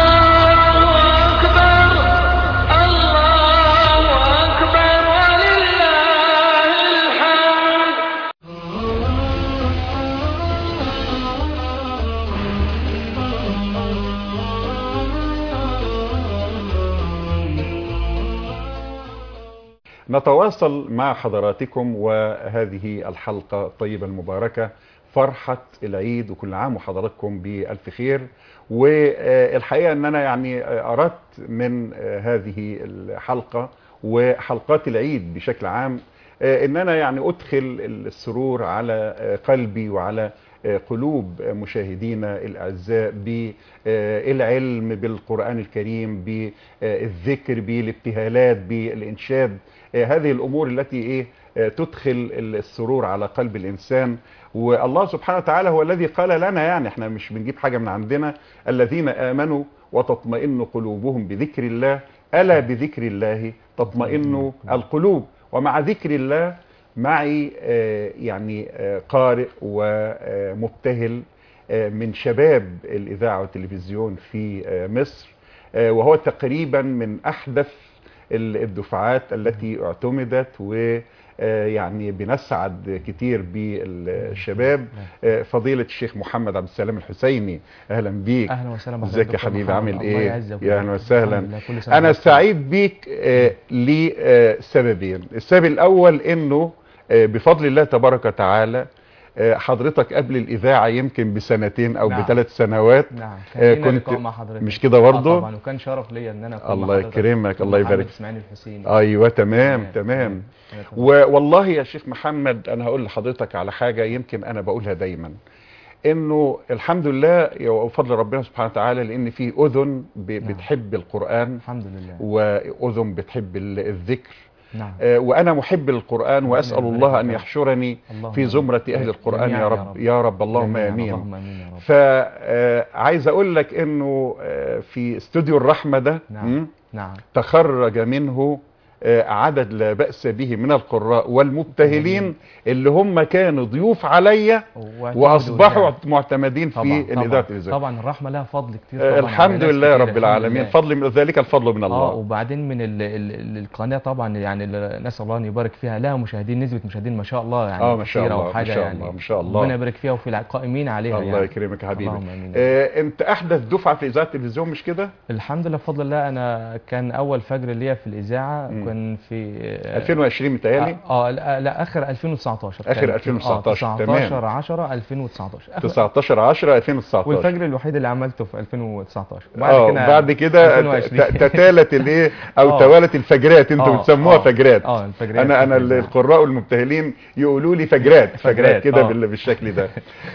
نتواصل مع حضراتكم وهذه الحلقة الطيبة المباركة فرحة العيد وكل عام وحضراتكم بألف خير والحقيقة أن أنا يعني أردت من هذه الحلقة وحلقات العيد بشكل عام أن أنا يعني أدخل السرور على قلبي وعلى قلوب مشاهدينا الأعزاء بالعلم بالقرآن الكريم بالذكر بالابتهالات بالإنشاد هذه الأمور التي إيه تدخل السرور على قلب الإنسان والله سبحانه وتعالى هو الذي قال لنا يعني احنا مش بنجيب حاجة من عندنا الذين آمنوا وتطمئن قلوبهم بذكر الله ألا بذكر الله تطمئن القلوب ومع ذكر الله معي آه، يعني آه، قارئ ومبتهل آه، من شباب الإذاعة والتلفزيون في آه، مصر آه، وهو تقريبا من أحدث ال- الدفعات التي اعتمدت و آه، يعني بنسعد كتير بالشباب آه، فضيلة الشيخ محمد عبد السلام الحسيني أهلا بيك اهلا وسهلا بحضرتك ازيك يا دكتور حبيبي محمد. عامل الله ايه يعزك يا اهلا ويبارك. وسهلا الحمد لله، كل سنة انا وانت سعيد بيك آه، لسببين السبب الاول انه آه، بفضل الله تبارك وتعالى آه، حضرتك قبل الاذاعه يمكن بسنتين او نعم. بثلاث سنوات نعم آه، كان لينا كنت- لقاء مع حضرتك مش كده برضه؟ آه طبعا وكان شرف ليا ان انا اكون الله مع حضرتك يكرمك، الله محمد يبارك. اسماعيل الحسيني ايوه تمام تمام تمام. والله يا شيخ محمد انا هقول لحضرتك على حاجه يمكن انا بقولها دايما انه الحمد لله وفضل ربنا سبحانه وتعالى لان في اذن ب- نعم. بتحب القران الحمد لله واذن بتحب ال- الذكر نعم آه، وانا محب للقران واسال يبارك الله ان فيك. يحشرني اللهم في زمره اهل القران جميعاً يا رب يا رب اللهم جميعاً. امين اللهم امين يا رب فعايز اقول لك انه آه، في استوديو الرحمه ده نعم. مم، نعم تخرج منه آه، عدد لا بأس به من القراء والمبتهلين اللي هم كانوا ضيوف عليا واعتمدوا واصبحوا يعني. معتمدين في طبعا الاذاعه طبعا, والتلفزيون طبعا الرحمه لها فضل كتير آه، طبعا الحمد على ناس لله كتير، رب الحمد العالمين لله. فضل من ذلك الفضل من اه الله وبعدين من ال ال القناه طبعا يعني ال- نسال الله ان يبارك فيها لها مشاهدين نسبه مشاهدين ما شاء الله يعني آه، ما شاء كتيرة الله، ما وحاجة شاء يعني الله، ما شاء الله. ربنا يبارك فيها وفي القائمين عليها الله يعني. يكرمك يا حبيبي اللهم امين آه، انت احدث دفعه في اذاعه التلفزيون مش كده الحمد لله بفضل الله انا كان اول فجر ليا في الاذاعه مم. كان في 2020 متهيألي اه لا, لا اخر 2019 آخر كان- 2019 آه تمام. 19 10 2019 آخر- 19 10 2019 والفجر الوحيد اللي عملته في 2019 اه بعد كده 2020. ت- تتالت الايه او آه. توالت الفجرات انتوا آه، بتسموها آه. فجرات اه الفجريات انا انا في الإذاعة. القراء والمبتهلين يقولوا لي فجرات فجرات فجرات، كده آه. بال- بالشكل ده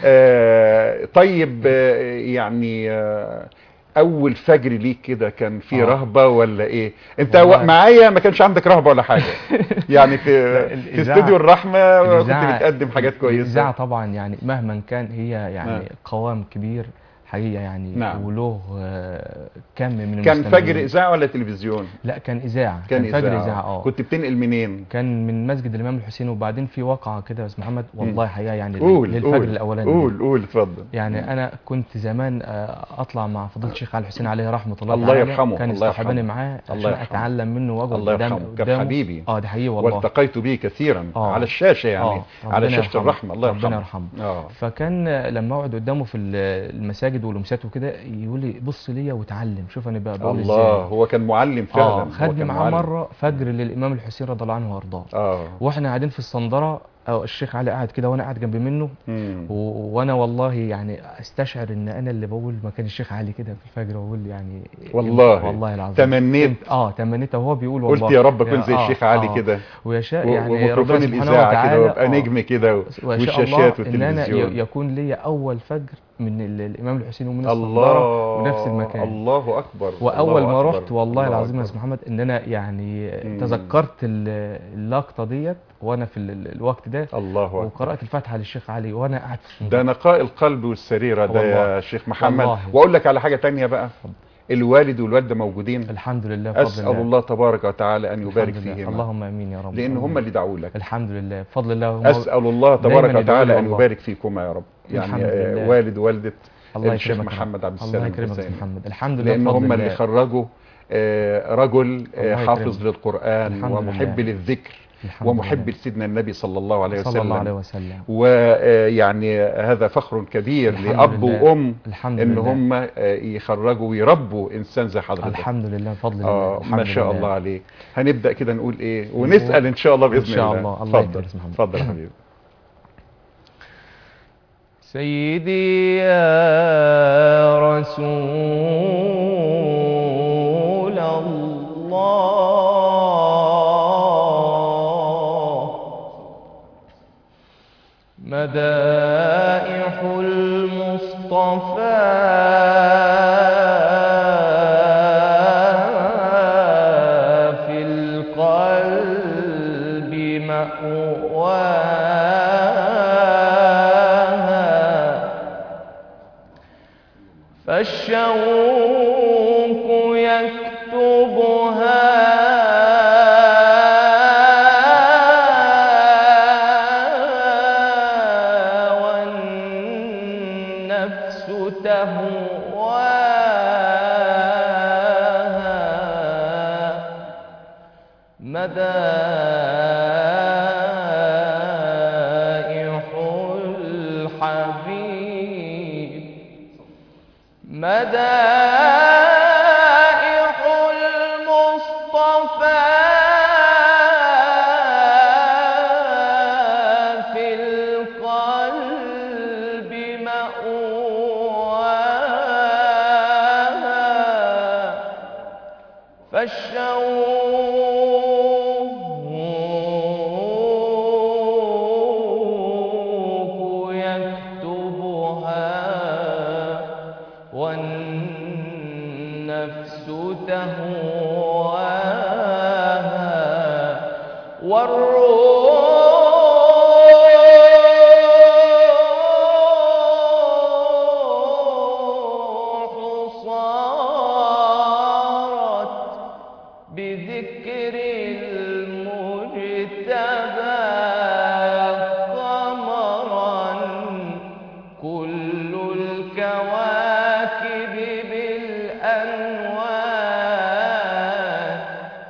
آه طيب آه يعني آه اول فجر ليك كده كان في آه. رهبه ولا ايه انت والله. و- معايا ما كانش عندك رهبه ولا حاجه يعني في لا، في الإذاعة- استوديو الرحمه كنت الإذاعة- بتقدم حاجات الإذاعة كويسه طبعا يعني مهما كان هي يعني نعم. قوام كبير حقيقة يعني نعم. وله آه، كم من كان المستمعين. فجر اذاعه ولا تلفزيون لا كان إذاعة كان فجر اذاعه إذاعة اه كنت بتنقل منين كان من مسجد الإمام الحسين وبعدين في واقعة كده يا أستاذ محمد والله حقيقة يعني قول للفجر قول الأولاني قول قول اتفضل يعني انا كنت زمان آه، اطلع مع فضيله الشيخ علي الحسين عليه رحمه الله الله تعالى يرحمه، كان الله يصطحبني يرحمه. معاه الله عشان يرحمه. اتعلم منه واقعد الله قدام يرحمه كان قدامه. حبيبي اه دي حقيقه والله والتقيت به كثيرا آه. على الشاشه يعني آه، على ربنا شاشه يرحمه. الرحمه الله ربنا يرحمه يرحمه اه فكان آه، لما اقعد قدامه في ال- المساجد والامسات وكده يقول لي بص ليا وتعلم شوف انا بقى بقول الله ازاي هو كان معلم فعلا اه هو خدني كان معاه معلم. مره فجر للامام الحسين رضي الله عنه وارضاه اه واحنا قاعدين في الصندره أو الشيخ علي قاعد كده وانا قاعد جنب منه مم. و... وانا والله يعني استشعر ان انا اللي بقول مكان الشيخ علي كده في الفجر واقول يعني والله. والله العظيم تمنيت كنت- اه تمنيت وهو بيقول والله قلت يا رب اكون زي آه، الشيخ علي آه. كده ويا شاء و- يعني وميكروفون ربنا سبحانه الاذاعه كده وتعالى وابقى آه، نجم كده و- ويشاء والشاشات الله ان انا ي- والتلفزيون يكون لي اول فجر من ال- الامام الحسين ومن الله الصندره ونفس المكان الله اكبر واول الله ما أكبر. رحت والله الله العظيم يا أكبر. استاذ محمد ان انا يعني مم. تذكرت ال- اللقطه ديت وانا في ال- ال- الوقت ده الله اكبر وقرات الفاتحه للشيخ علي وانا قاعد في الصندوق ده نقاء القلب والسريره ده يا والله. شيخ محمد والله. واقول لك على حاجه تانية بقى الوالد والوالده موجودين الحمد لله بفضل اسال الله تبارك وتعالى ان يبارك الحمد لله. فيهما اللهم امين يا رب لان هم اللي دعوا لك الحمد لله بفضل الله هم اسال الله تبارك دايماً وتعالى يدعوا ان لي يبارك فيكما يا رب الحمد يعني آه، لله. والد ووالده الله الشيخ يكرمك يا رب. محمد عبد الله السلام يكرمك يا الحسيني. محمد الحمد لله لان بفضل هم اللي الله. خرجوا آه، رجل آه، الله حافظ يكرمك. للقران الحمد ومحب لله. للذكر الحمد ومحب لله. لسيدنا النبي صلى الله عليه صلى الله عليه وسلم وسلم ويعني هذا فخر كبير الحمد لاب لله. وام الحمد ان لله هم آه، يخرجوا ويربوا انسان زي حضرتك الحمد لله بفضل الله اه الحمد ما شاء لله. الله عليك هنبدا كده نقول ايه ونسال ان شاء الله باذن إن شاء الله الله. الله اتفضل يكرمك يا محمد. اتفضل يا حبيبي سيدي يا رسول الله مدائح المصطفى في القلب مأواها فالشوق يكتبها والنفس تهواها مدائح الحبيب مدائح المصطفى في القلب مأواها فالشوق يكتبها والنفس تهواها والروح صارت بذكر المجتبى قمرا كل الكواكب بالأنوار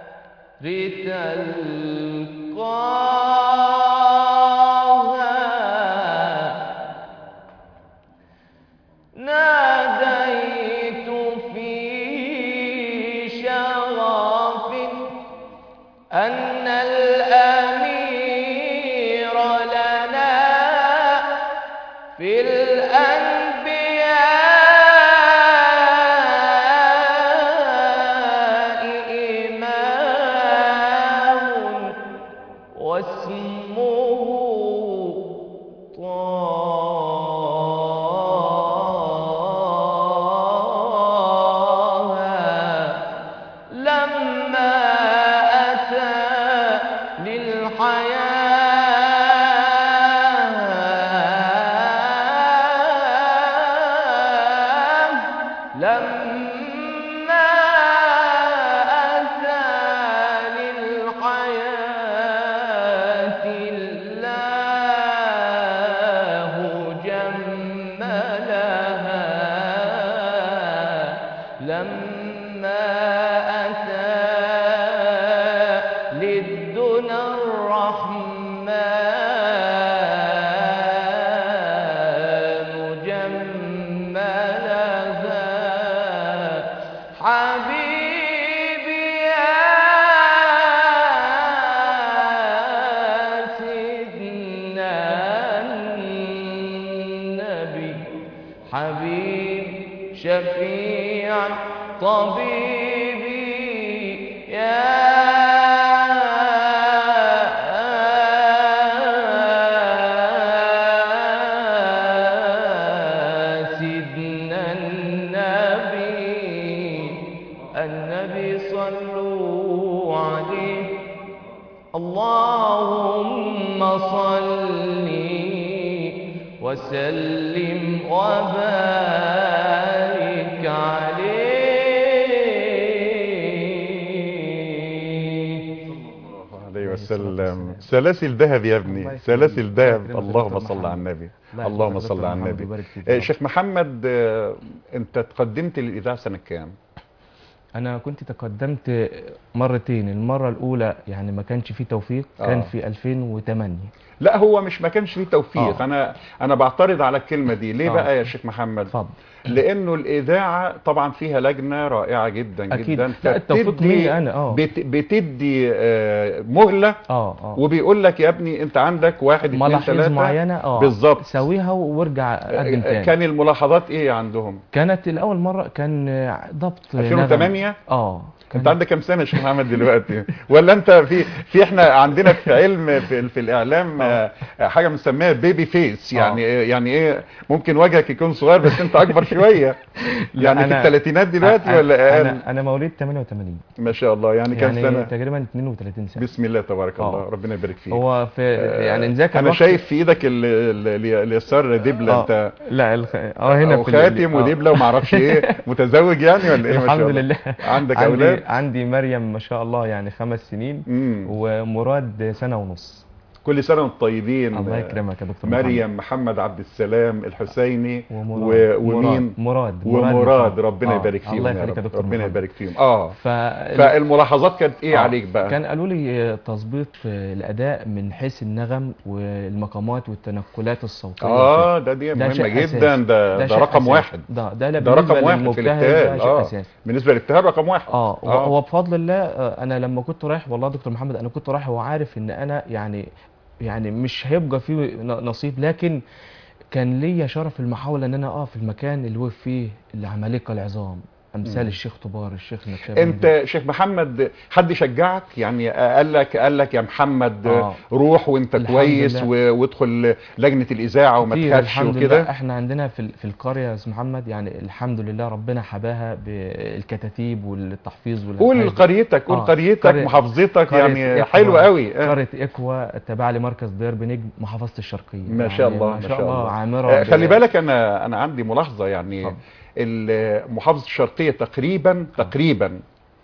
تلقاها ناديت في شغف أن الأمير لنا في الأنبياء إمام واسمه طه لما أتى للحياة لما أتى للحياة الله جملها لما أتى للدنا الرحمن جملها حبيبي يا سيدنا النبي حبيب شفيع طبيبي يا سيدنا النبي النبي صلوا عليه اللهم صل وسلم وبارك عليه عليه وسلم سلاسل ذهب يا ابني الله يخليك. سلاسل الله ذهب يكرمك يا اللهم دكتور صل على محمد. النبي الله اللهم يكرمك يا صل دكتور على محمد النبي ويبارك فيك آه، يا رب. شيخ محمد آه، انت تقدمت للاذاعه سنه كام انا كنت تقدمت مرتين المره الاولى يعني ما كانش فيه توفيق كان آه. في 2008 لا هو مش ما كانش فيه توفيق آه. انا انا بعترض على الكلمه دي ليه آه. بقى يا شيخ محمد اتفضل لانه الاذاعه طبعا فيها لجنه رائعه جدا أكيد. جدا لا، التوفيق فبتدي- مني أنا، آه. بت بتدي آه، مهله اه اه وبيقول لك يا ابني انت عندك واحد اتنين ملاحظ ثلاثه معينه اه بالظبط. سويها وارجع قدم تاني كان الملاحظات ايه عندهم كانت الاول مره كان آه، ضبط نغم. 2008 اه انت كان- عندك كام سنه يا شيخ محمد دلوقتي ولا انت في في احنا عندنا في علم في, في الاعلام آه، حاجه بنسميها بيبي فيس يعني إيه- يعني ايه ممكن وجهك يكون صغير بس انت اكبر شويه لا، يعني في أنا- الثلاثينات دلوقتي أنا- ولا اقل انا انا مواليد 88 ما شاء الله يعني كام يعني سنه تقريبا 32 سنه بسم الله تبارك الله آه. ربنا يبارك فيك هو في آه، يعني نذاكر انا وقت- شايف في ايدك ال- ال- ال- اليسار دبله آه، انت لا الخ... اه هنا أو في ال- خاتم آه. ودبله وما اعرفش ايه متزوج يعني ولا ايه ما شاء الحمد الله لله عندك عندي اولاد عندي مريم ما شاء الله يعني خمس سنين امم ومراد سنه ونص كل سنه وانتم طيبين الله يكرمك يا دكتور محمد. مريم محمد عبد السلام الحسيني ومراد و- ومين مراد ومراد محمد. ربنا آه، يبارك فيهم الله يا يخليك يا رب. دكتور ربنا محمد. يبارك فيهم اه ف فالملاحظات كانت ايه آه، عليك بقى كان قالوا لي آه، تظبيط آه، الاداء من حيث النغم والمقامات والتنقلات الصوتيه اه ده دي ده مهمه شيء جدا أساسي. ده ده شيء رقم أساسي. واحد ده ده, لا ده بالنسبة رقم واحد في للمجتهد الابتهال ده شيء اه اساسي بالنسبه للابتهال رقم واحد اه آه. هو بفضل الله آه، انا لما كنت رايح والله يا دكتور محمد انا كنت رايح وعارف ان انا يعني يعني مش هيبقى فيه ن- نصيب لكن كان ليا شرف المحاوله ان انا اقف في المكان اللي وقف فيه العمالقه العظام امثال مم. الشيخ طبار الشيخ نكشبندي انت شيخ محمد حد شجعك يعني قال لك قال لك يا محمد آه. روح وانت الحمد كويس لله. و- وادخل لجنه الاذاعه وما كتير تخافش الحمد لله وكده احنا عندنا في ال- في القريه يا استاذ محمد يعني الحمد لله ربنا حباها بالكتاتيب والتحفيظ قول والألحان. قريتك قول آه. قريتك قرية- محافظتك قرية يعني إكوا- حلوه قوي آه. قريه اكوا التابعه لمركز دير بنجم محافظه الشرقيه ما شاء يعني الله ما شاء الله عامره آه، ب- خلي بالك انا انا عندي ملاحظه يعني اتفضل. ال- محافظه الشرقيه تقريبا تقريبا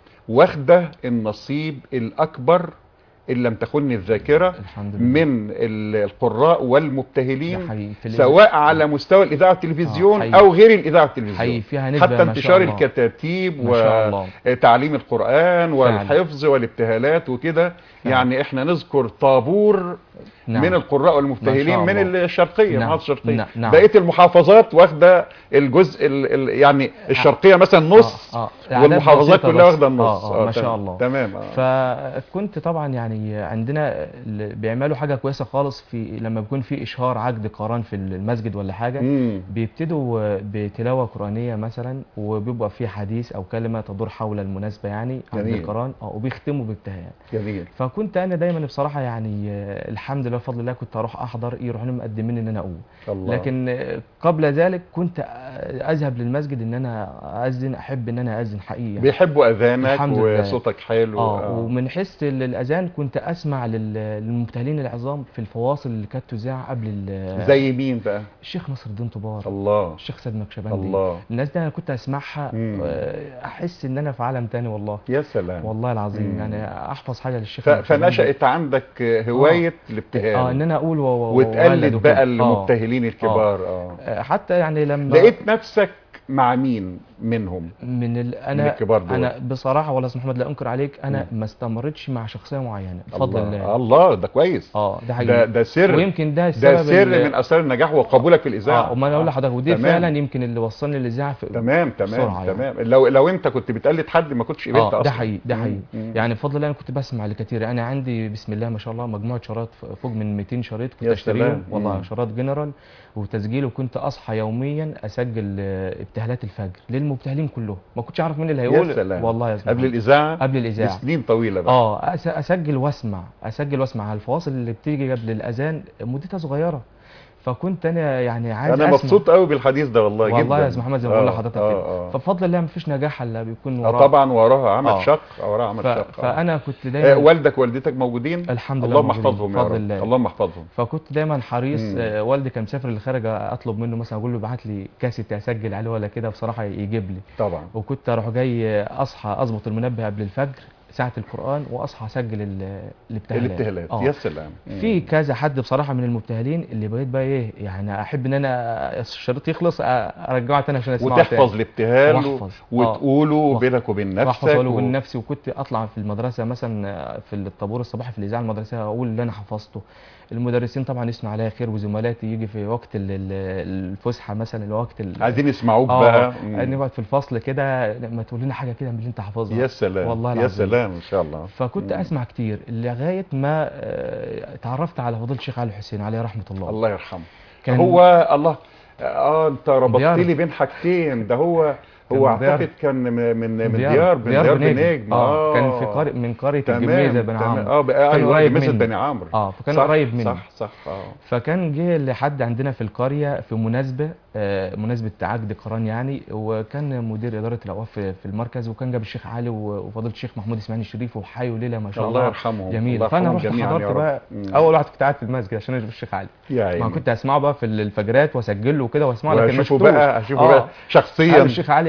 واخده النصيب الاكبر ان لم تخني الذاكره الحمد لله من ال- القراء ده والمبتهلين حقيقي في الإذاعة- سواء على مستوى الاذاعه والتلفزيون آه، حقيقي. او غير الاذاعه والتلفزيون حقيقي فيها نسبه حتى ما شاء انتشار الله. الكتاتيب ما شاء الله وتعليم القرآن والحفظ والابتهالات وكده يعني احنا نذكر طابور نعم. من القراء والمبتهلين ما شاء من الله. الشرقية نعم. محافظة الشرقية نعم. نعم. بقية المحافظات واخدة الجزء ال ال يعني الشرقية مثلا نص آه. آه. أعداد والمحافظات بسيطة كلها بس. واخدة النص آه. آه. ما تمام. شاء الله تمام آه. فكنت طبعا يعني عندنا ال- بيعملوا حاجه كويسه خالص في لما بيكون في اشهار عقد قران في المسجد ولا حاجه مم. بيبتدوا بتلاوه قرانيه مثلا وبيبقى في حديث او كلمه تدور حول المناسبه يعني عقد جميل. القران اه وبيختموا بابتهال جميل فكنت انا دايما بصراحه يعني آه، الحمد لله بفضل الله كنت اروح احضر يروحوا لي مقدمين ان انا اقول الله لكن آه، قبل ذلك كنت آه، اذهب للمسجد ان انا اذن احب ان انا اذن حقيقي يعني. بيحبوا اذانك الحمد لله. وصوتك حلو اه ومن حيث ال- الاذان كنت اسمع لل- للمبتهلين العظام في الفواصل اللي كانت تذاع قبل ال- زي مين بقى الشيخ نصر الدين طبار الله الشيخ سيد مكشبندي الله الناس دي انا كنت اسمعها مم. آه، احس ان انا في عالم تاني والله يا سلام والله العظيم مم. يعني احفظ حاجه للشيخ ف- مكشبندي. فنشأت عندك هواية الابتهال اه ان انا اقول و- و- وتقلد وأولد وكده. بقى آه. المبتهلين الكبار اه آه، حتى يعني لما لقيت نفسك مع مين منهم من ال... من انا الكبار دول انا بصراحه والله يا أستاذ محمد لا انكر عليك انا ما استمرتش مع شخصيه معينه بفضل الله الله الله ده كويس اه ده ده حقيقي ده سر ويمكن ده ده السبب سر اللي- من اسرار النجاح وقبولك في الاذاعه اه وما انا اقول لحضرتك ودي تمام. فعلا يمكن اللي وصلني للاذاعه في تمام تمام بسرعة يعني. تمام لو لو انت كنت بتقلد حد ما كنتش قبلت اه اصلا ده حقيقي ده مم، حقيقي مم. يعني بفضل الله انا كنت بسمع لكتير انا عندي بسم الله ما شاء الله مجموعه شرايط ف- فوق من 200 شريط كنت يا اشتريهم سلام. والله مم. شرايط جنرال وتسجيل وكنت اصحى يوميا اسجل آه، ابتهالات الفجر للمبتهلين كلهم ما كنتش اعرف مين اللي يا هيقول سلام. والله يا قبل سلام. الاذاعه قبل الاذاعه سنين طويله بقى اه أس- اسجل واسمع اسجل واسمع على الفواصل اللي بتيجي قبل الاذان مدتها صغيره فكنت انا يعني عايز انا أسمع. مبسوط قوي بالحديث ده والله, جدا والله يا استاذ محمد زي ما بقول آه، لحضرتك آه، كده آه. فبفضل الله مفيش نجاح الا بيكون آه وراه طبعا وراها عمل آه. شق وراها عمل ف... شق آه. فانا كنت آه، دايما والدك ووالدتك موجودين الحمد لله اللهم موجودين احفظهم يا بفضل رب الله. اللهم احفظهم فكنت دايما حريص مم. آه، والدي كان مسافر للخارج اطلب منه مثلا اقول له ابعت لي كاسيت اسجل عليه ولا كده بصراحه يجيب لي طبعا وكنت اروح جاي اصحى اظبط المنبه قبل الفجر ساعه القران واصحى اسجل ال- الابتهالات الابتهالات آه. يا سلام مم. في كذا حد بصراحه من المبتهلين اللي بقيت بقى ايه يعني احب ان انا الشريط يخلص أ- ارجعه تاني عشان اسمعه وتحفظ تاني. الابتهال واحفظ. وتقوله واحفظ. بينك وبين نفسك واحفظ اقوله و- بين نفسي وكنت اطلع في المدرسه مثلا في الطابور الصباحي في الاذاعه المدرسيه اقول اللي انا حفظته المدرسين طبعا يثنوا عليا خير وزملاتي يجي في وقت ال- ال- الفسحه مثلا اللي هو وقت ال- عايزين يسمعوك اه بقى مم. نقعد في الفصل كده ما تقول لنا حاجه كده من اللي انت حافظها يا سلام والله يا العظيم. سلام ان شاء الله فكنت مم. اسمع كتير لغايه ما آه، اتعرفت على فضيله الشيخ علي حسين عليه رحمه الله الله يرحمه كان هو الله اه انت ربطت ديار. لي بين حاجتين ده هو هو كان ديار. اعتقد كان من من من ديار من ديار بنجم اه كان في قرية من قريه تمام الجميزه بن تمام. عمرو اه بقى كان ايوه قريب جميزة مني. بني عمرو اه فكان صح قريب مني صح صح اه فكان جه لحد عندنا في القريه في مناسبه آه، مناسبه عقد قران يعني وكان مدير اداره الاوقاف في في المركز وكان جاب الشيخ علي و- وفضيله الشيخ محمود اسماعيل الشريف وحي وليله ما شاء الله الله يرحمهم جميل الله فانا يرحمهم رحت جميعاً يا حضرت رب. بقى مم. اول واحد كنت قاعد في المسجد عشان اشوف الشيخ علي يا عيني ما كنت اسمعه بقى في الفجرات واسجله وكده واسمعه لكن ما واشوفه شفتوش. بقى اشوفه آه. بقى قال شخصيا الشيخ علي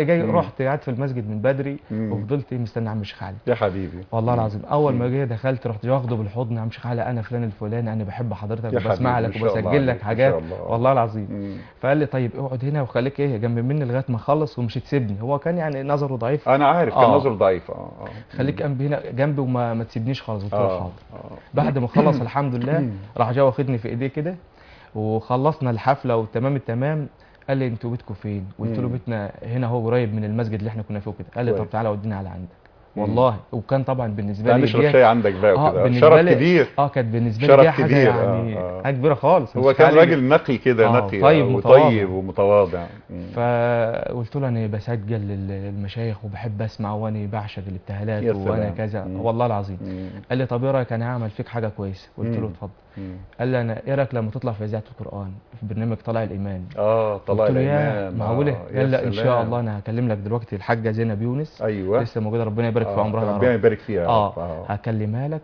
جاي مم. رحت قعدت في المسجد من بدري مم. وفضلت مستني عم الشيخ علي يا حبيبي والله مم. العظيم اول ما مم. جه دخلت رحت واخده بالحضن يا عم شيخ علي انا فلان الفلاني انا بحب حضرتك يا وبسمع حبيبي، لك ما شاء الله وبسجل عليك، لك ما حاجات شاء الله. والله العظيم مم. فقال لي طيب اقعد هنا وخليك ايه جنب مني لغايه ما اخلص ومش تسيبني هو كان يعني نظره ضعيف انا عارف كان آه. نظر ضعيف اه اه خليك جنبي هنا جنبي وما ما تسيبنيش خالص قلت له اه حاضر اه بعد ما خلص الحمد لله راح جاي واخدني في ايديه كده وخلصنا الحفله وتمام التمام قال لي انتوا بيتكم فين؟ قلت له مم. بيتنا هنا هو قريب من المسجد اللي احنا كنا فيه كده قال لي كويس. طب تعالى ودينا على عندك مم. والله وكان طبعا بالنسبه تعال لي نشرب دي- شاي عندك بقى اه وكده بالنسبه شرف لي كبير اه كانت بالنسبه شرف لي دي حاجه كبير، يعني آه، آه. حاجه كبيره خالص هو مش كان عالي. راجل نقي كده آه، نقي طيب، آه، متواضع. وطيب ومتواضع مم. فقلت له انا بسجل ال- المشايخ وبحب اسمع وانا بعشق الابتهالات يا وانا سلام. كذا مم. والله العظيم مم. قال لي طب ايه رايك انا هعمل فيك حاجه كويسه قلت له مم. اتفضل مم. قال لي انا ايه رايك لما تطلع في اذاعه القران في برنامج طلع الايمان اه طلع قلت له يا الإمام، معقوله آه، يا قال لا ان شاء سلام. الله انا هكلم لك دلوقتي الحاجه زينب يونس ايوه لسه موجوده ربنا يبارك في آه، عمرها يا ربنا رب يبارك فيها يا اه رب. آه. هكلمها لك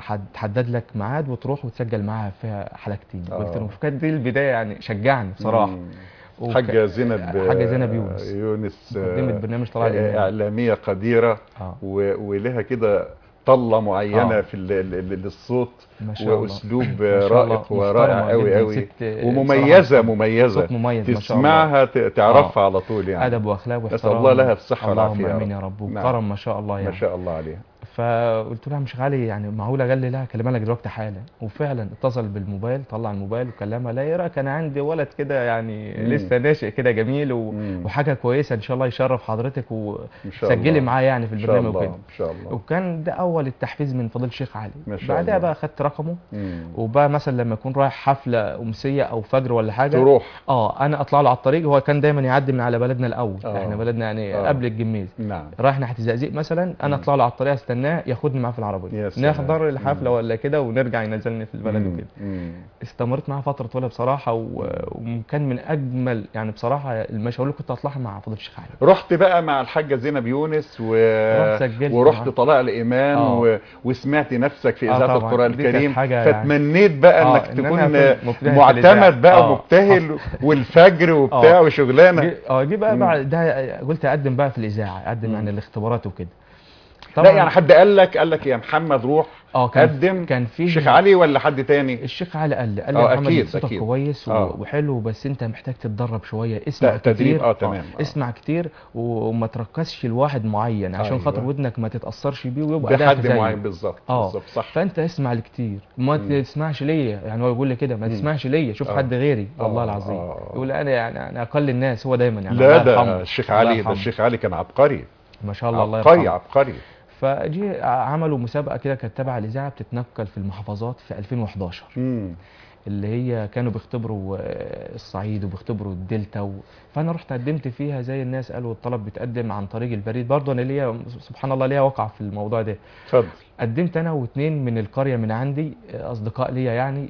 وهحدد لك ميعاد وتروح وتسجل معاها فيها حلقتين آه. قلت له كانت دي البدايه يعني شجعني بصراحه مم. وك- حاجة زينب حاجه آه، زينب يونس يونس مقدمه آه، برنامج طلع آه، الايمان إعلامية قديرة اه و- ولها كده طلة معينة آه. في ال- ال- ال- الصوت ما شاء الله وأسلوب ما شاء الله. رائق ورائع محترمة قوي جداً، قوي ست- ومميزة بصراحة مميزة صوت مميز ما شاء الله تسمعها ت- تعرفها على طول يعني ادب واخلاق نسأل واحترام الله لها الصحة اللهم والعافية يا امين رب. يا رب نعم. وكرم ما شاء الله يعني ما شاء الله عليها فقلت له يا مش غالي يعني معقوله قال لي لا هكلمها لك دلوقتي حالا وفعلا اتصل بالموبايل طلع الموبايل وكلمها لا ايه رايك انا عندي ولد كده يعني مم. لسه ناشئ كده جميل و... مم. وحاجه كويسه ان شاء الله يشرف حضرتك إن شاء الله وسجلي معاه يعني في إن شاء البرنامج الله وكده إن شاء الله وكان ده اول التحفيز من فضيله الشيخ علي ما شاء بعدها الله. بقى خدت رقمه مم. وبقى مثلا لما يكون رايح حفله امسيه او فجر ولا حاجه تروح اه انا اطلع له على الطريق هو كان دايما يعدي من على بلدنا الاول آه. احنا بلدنا يعني آه. قبل الجميز نعم رايح ناحيه الزقازيق مثلا انا مم. اطلع له على الطريق استناه ياخدني معاه في يا العربيه سلام. نحضر الحفله مم. ولا كده ونرجع ينزلني في البلد مم. وكده مم. استمرت معاه فتره طويله بصراحه و... وكان من اجمل يعني بصراحه المشاوير اللي كنت اطلعها مع فضيله الشيخ علي رحت بقى مع الحاجة زينب يونس و... رحت سجلت ورحت معاه. طلائع الإيمان آه. و... وسمعت نفسك في آه إذاعة طبعاً. القرآن دي كانت الكريم حاجة يعني- فتمنيت بقى آه، إنك إن أنا تكون أكون مبتهل في الإذاعة. معتمد بقى آه. ومبتهل والفجر وبتاع آه. وشغلانة جي- اه جه بقى مم. بعد ده قلت اقدم بقى في الاذاعه اقدم مم. يعني الاختبارات وكده لا يعني حد قال لك قال لك يا محمد روح اه كان قدم كان في الشيخ علي ولا حد تاني الشيخ علي قال لي قال لي آه، يا محمد أكيد، أنت صوتك أكيد. كويس و- آه. وحلو بس انت محتاج تتدرب شويه اسمع تدريب، كتير آه، تمام، آه. اسمع كتير وما تركزش لواحد معين عشان أيوة. خاطر ودنك ما تتاثرش بيه ويبقى ده أداءك حد زيه. معين بالظبط اه بالظبط صح فانت اسمع لكتير ما مم. تسمعش ليا يعني هو يقول لي كده ما مم. تسمعش ليا شوف آه. حد غيري والله آه، العظيم آه. يقول انا يعني انا اقل الناس هو دايما يعني لا الله ده يرحمه. الشيخ الله علي ده يرحمه. الشيخ علي كان عبقري ما شاء الله الله عبقري يرحمه عبقري فجي عملوا مسابقه كده كانت تبع الاذاعه بتتنقل في المحافظات في 2011 مم. اللي هي كانوا بيختبروا آه، الصعيد وبيختبروا الدلتا و... فانا رحت قدمت فيها زي الناس قالوا الطلب بيتقدم عن طريق البريد برضه انا ليا سبحان الله ليا وقع في الموضوع ده اتفضل قدمت انا واثنين من القريه من عندي آه، اصدقاء ليا يعني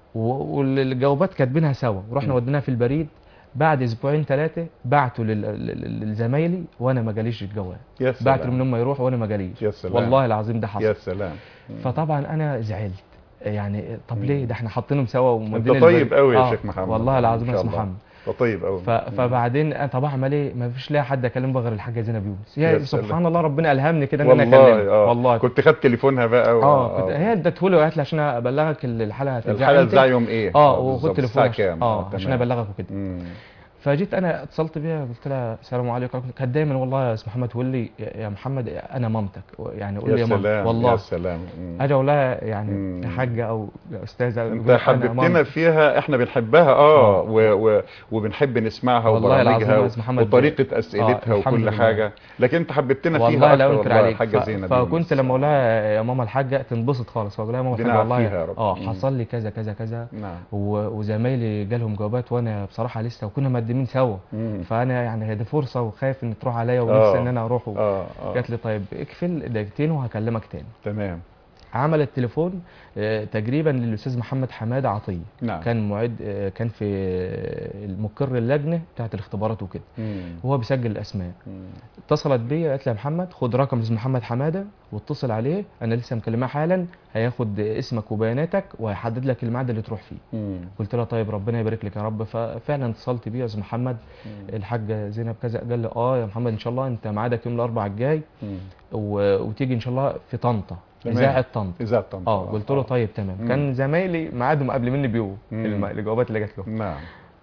و- والجوابات كاتبينها سوا ورحنا م. وديناها في البريد بعد اسبوعين ثلاثه بعتوا لل- لل- لزمايلي وانا ما جاليش الجواب يا بعتوا لهم سلام انهم يروحوا وانا ما جاليش يا سلام والله العظيم ده يا حصل سلام مم. فطبعا انا زعلت يعني طب مم. ليه ده احنا حاطينهم سوا انت ومودين طيب البريد. قوي يا آه، شيخ محمد والله العظيم ما يا شاء اسم الله. محمد انت طيب قوي ف... فبعدين انا طب اعمل ايه ما فيش لاقي حد اكلمه غير الحاجه زينب يونس يا يا سلام. سبحان الله ربنا الهمني كده ان انا والله اكلمها اه والله كنت خدت تليفونها بقى و... اه كنت هي ادته لي وقالت لي عشان ابلغك ال- الحلقه هتتذاع الحلقه امتى. ازاي يوم ايه اه بالظبط. وخد الساعه تليفونها كام اه عشان تمام. ابلغك وكده مم. فجيت انا اتصلت بيها قلت لها السلام عليكم كانت دايما والله يا اسم محمد تقول لي يا يا محمد انا مامتك يعني قول لي يا يا مامتك سلام يا والله سلام مم. اجي اقول لها يعني مم. يا حاجه او يا استاذه انت تقول أنا حببتنا مامتك. فيها احنا بنحبها اه آه. و... و... وبنحب نسمعها والله العظيم وبرامجها يا أستاذ محمد وطريقه اسئلتها آه، الحمد وكل لله. حاجه لكن انت حببتنا فيها والله لا اكتر انكر والله عليك حاجه ف- زينب فكنت يونس. لما اقول لها يا ماما الحاجه تنبسط خالص واقول لها يا ماما ربنا الحاجه والله يعافيها يا رب. اه مم. حصل لي كذا كذا كذا نعم و- وزمايلي جالهم جوابات وانا بصراحه لسه وكنا مقدمين سوا مم. فانا يعني هي دي فرصه وخايف ان تروح عليا آه. ونفسي ان انا اروح و- اه اه قالت لي طيب اقفل دقيقتين وهكلمك تاني تمام عمل التليفون آه، تقريبا للاستاذ محمد حماده عطيه نعم كان معد آه، كان في آه، المقر اللجنه بتاعت الاختبارات وكده مم. وهو بيسجل الاسماء مم. اتصلت بيا قالت لي يا محمد خد رقم الاستاذ محمد حماده واتصل عليه انا لسه مكلماه حالا هياخد اسمك وبياناتك وهيحدد لك الميعاد اللي تروح فيه مم. قلت لها طيب ربنا يبارك لك يا رب ففعلا اتصلت بيه يا استاذ محمد الحاجه زينب كذا قال لي اه يا محمد ان شاء الله انت ميعادك يوم الاربعاء الجاي مم. و... وتيجي ان شاء الله في طنطا تمام. اذاعه طنطا إذا طنطا اه قلت له طيب تمام مم. كان زمايلي ميعادهم قبل مني بيوم مم. الم- الاجابات اللي جات له نعم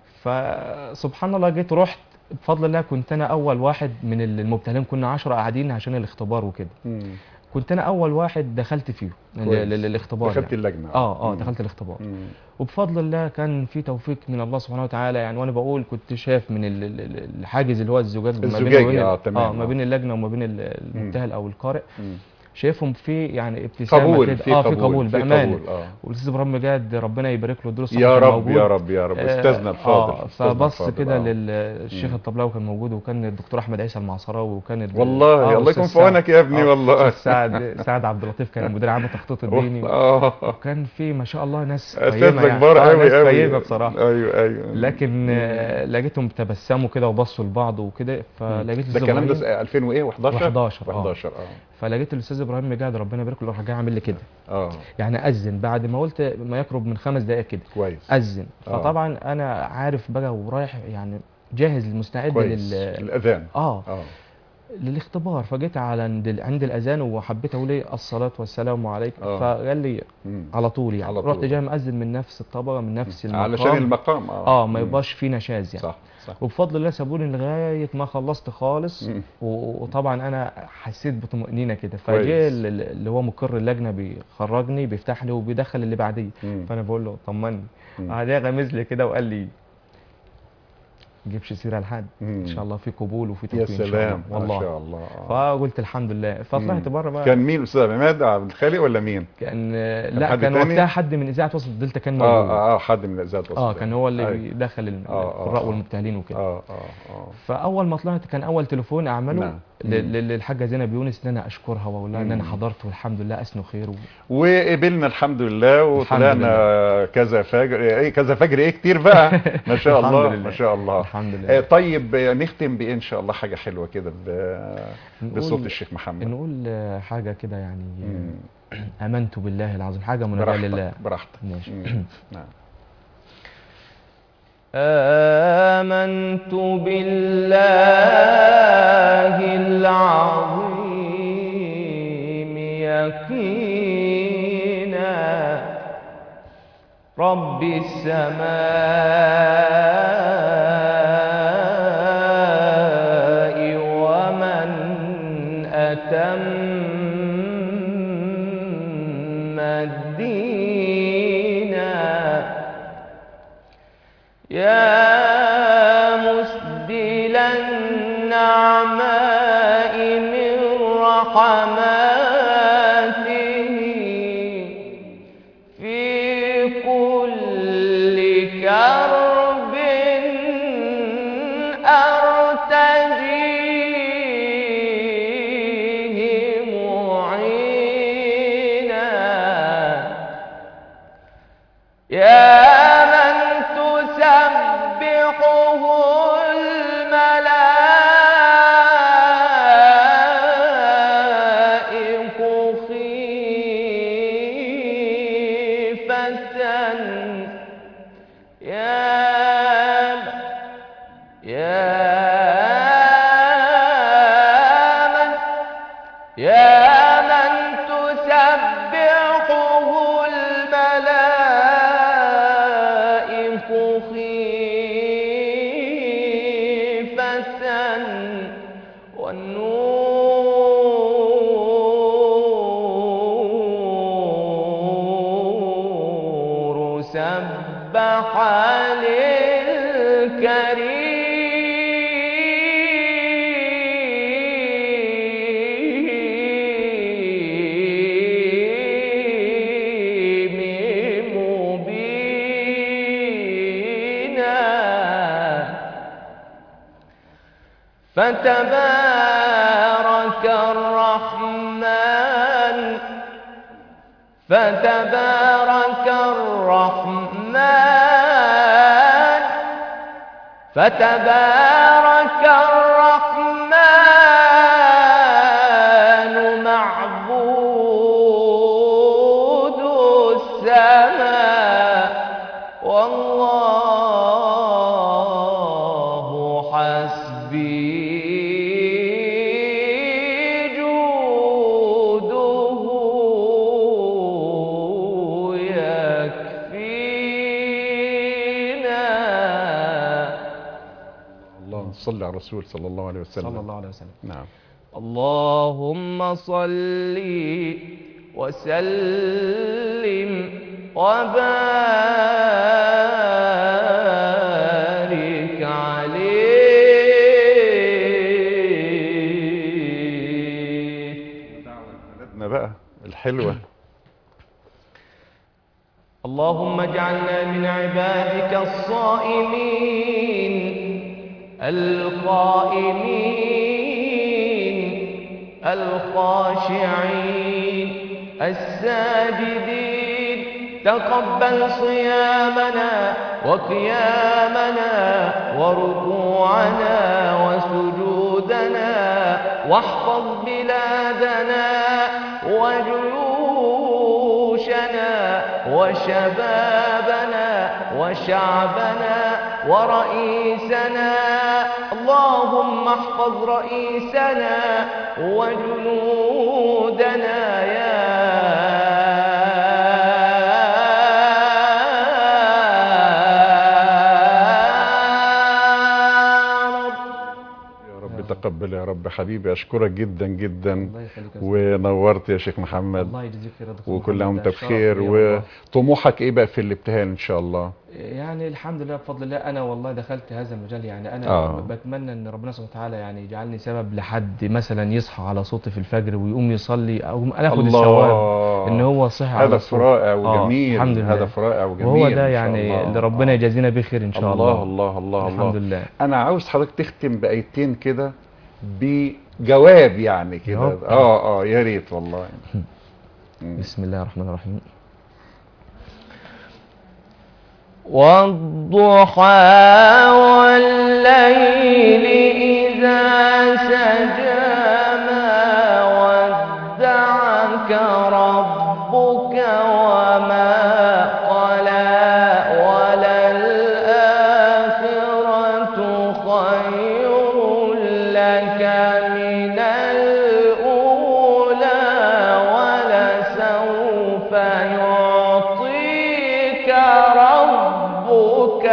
فسبحان الله جيت رحت بفضل الله كنت انا اول واحد من المبتهلين كنا 10 قاعدين عشان الاختبار وكده مم. كنت انا اول واحد دخلت فيه ال- كويس. ال- الاختبار دخلت يعني. اللجنة اه اه مم. دخلت الاختبار مم. وبفضل الله كان في توفيق من الله سبحانه وتعالى يعني وانا بقول كنت شايف من ال- ال- ال- الحاجز اللي هو الزجاج ما بين الزجاجي، وبين ال- آه، تمام، اه ما آه. بين اللجنه وما بين ال- المبتهل او القارئ مم. شايفهم في يعني ابتسامه قبول كده في اه قبول في قبول في بامانه قبول، اه والاستاذ ابراهيم مجاد ربنا يبارك له الدروس يا رب يا رب يا رب استاذنا الفاضل آه أستاذنا فبص الفاضل، كده آه. للشيخ مم. الطبلاوي كان موجود وكان الدكتور احمد عيسى المعصراوي وكان ال- والله آه، الله أستاذ يكون في سعد. عونك يا ابني آه، والله أستاذ سعد سعد عبد اللطيف كان مدير عام التخطيط الديني اه وكان في ما شاء الله ناس اساتذه طيبه كبار يعني. آه، قوي ناس قوي طيبه بصراحه ايوه ايوه لكن آه، لقيتهم تبسموا كده وبصوا لبعض وكده فلقيت ده الأستاذ الكلام إبراهيم- ده 2000 وايه 11 11 آه. 11 اه فلقيت الاستاذ ابراهيم مجاد ربنا يبارك له راح جاي عامل لي كده اه يعني اذن بعد ما قلت ما يقرب من خمس دقائق كده كويس اذن آه. فطبعا انا عارف بقى ورايح يعني جاهز المستعد كويس لل الاذان اه اه للاختبار فجيت على عند عند الاذان وحبيت اقول ايه الصلاه والسلام عليكم آه. فقال لي مم. على طول يعني على طول. رحت جاي مأذن من نفس الطبقه من نفس المقام علشان المقام اه اه ما مم. يبقاش فيه نشاز يعني صح صح وبفضل الله سابوني لغايه ما خلصت خالص مم. و- وطبعا انا حسيت بطمأنينة كده كويس. فجاء ال- ال- اللي هو مقر اللجنه بيخرجني بيفتح لي وبيدخل اللي بعديه مم. فانا بقول له طمني مم. بعدها غمز لي كده وقال لي ما تجيبش سيره لحد مم. ان شاء الله في قبول وفي يا توفيق ان شاء الله سلام ما والله شاء الله آه. فقلت الحمد لله فطلعت مم. بره بقى كان مين الاستاذ عماد عبد الخالق ولا مين؟ كان لا حد كان تاني؟ وقتها حد من اذاعه وسط الدلتا كان موجود اه اه حد من الاذاعات اه كان هو اللي أيوة. بيدخل ال- آه، آه، القراء آه. والمبتهلين وكده اه اه اه فاول ما طلعت كان اول تليفون اعمله نعم. ل- ل- للحاجه زينب يونس ان انا اشكرها واقول لها ان انا مم. حضرت والحمد لله اسنو خير و... وقبلنا الحمد لله الحمد وطلعنا كذا فجر ايه كذا فجر ايه كتير بقى ما شاء الحمد الله لله. ما شاء الله الحمد آه، لله طيب آه، نختم بايه ان شاء الله حاجه حلوه كده ب- نقول- بصوت الشيخ محمد نقول آه، حاجه كده يعني مم. آه، امنت بالله العظيم حاجه مناداه لله براحتك براحتك ماشي مم. نعم آمنت بالله العظيم يقينا رب السماء ومن أتم الدين يا مسدل النعماء من رحماته في كل كرب أرتجيه معينا يا من تسبحه الملائك خيفة يا يا من يا من تسبحه الملائك خيفة والنور سبح للكريم مبينا فتبارك الرحمن فتبارك الرحمن فتبارك الرحمن معبود السماء والله حسبي جوده يكفينا اللهم صل على الرسول صلى الله عليه وسلم صلى الله عليه وسلم نعم اللهم صل وسلم وبارك عليه بلدنا بقى الحلوة اللهم اجعلنا من عبادك الصائمين القائمين الخاشعين الساجدين تقبل صيامنا وقيامنا وركوعنا وسجودنا واحفظ بلادنا وجيوشنا وشبابنا وشعبنا ورئيسنا اللهم احفظ رئيسنا وجنودنا يا رب يا رب تقبل يا رب حبيبي أشكرك جدا جدا الله يخليك يا أستاذ. ونورت يا شيخ محمد الله يجزيك خير يا دكتور وكل محمد، عام ده وانت شرف بخير ليا والله. وطموحك ايه بقى في الابتهال ان شاء الله يعني الحمد لله بفضل الله انا والله دخلت هذا المجال يعني انا آه. بتمنى ان ربنا سبحانه وتعالى يعني يجعلني سبب لحد مثلا يصحى على صوتي في الفجر ويقوم يصلي او انا اخد الثواب ان هو صحي على هدف الصوت. رائع آه، وجميل الحمد لله. هدف رائع وجميل وهو إن ده شاء يعني الله. اللي ربنا آه. يجازينا بخير ان شاء الله الله الله الله الحمد الله لله انا عاوز حضرتك تختم بايتين كده بجواب يعني كده جواب؟ اه اه يا ريت والله مم. بسم الله الرحمن الرحيم والضحى والليل إذا سجى ما ودعك ربك وما قلى وللآخرة خير لك من الأولى ولسوف يعطيك ربك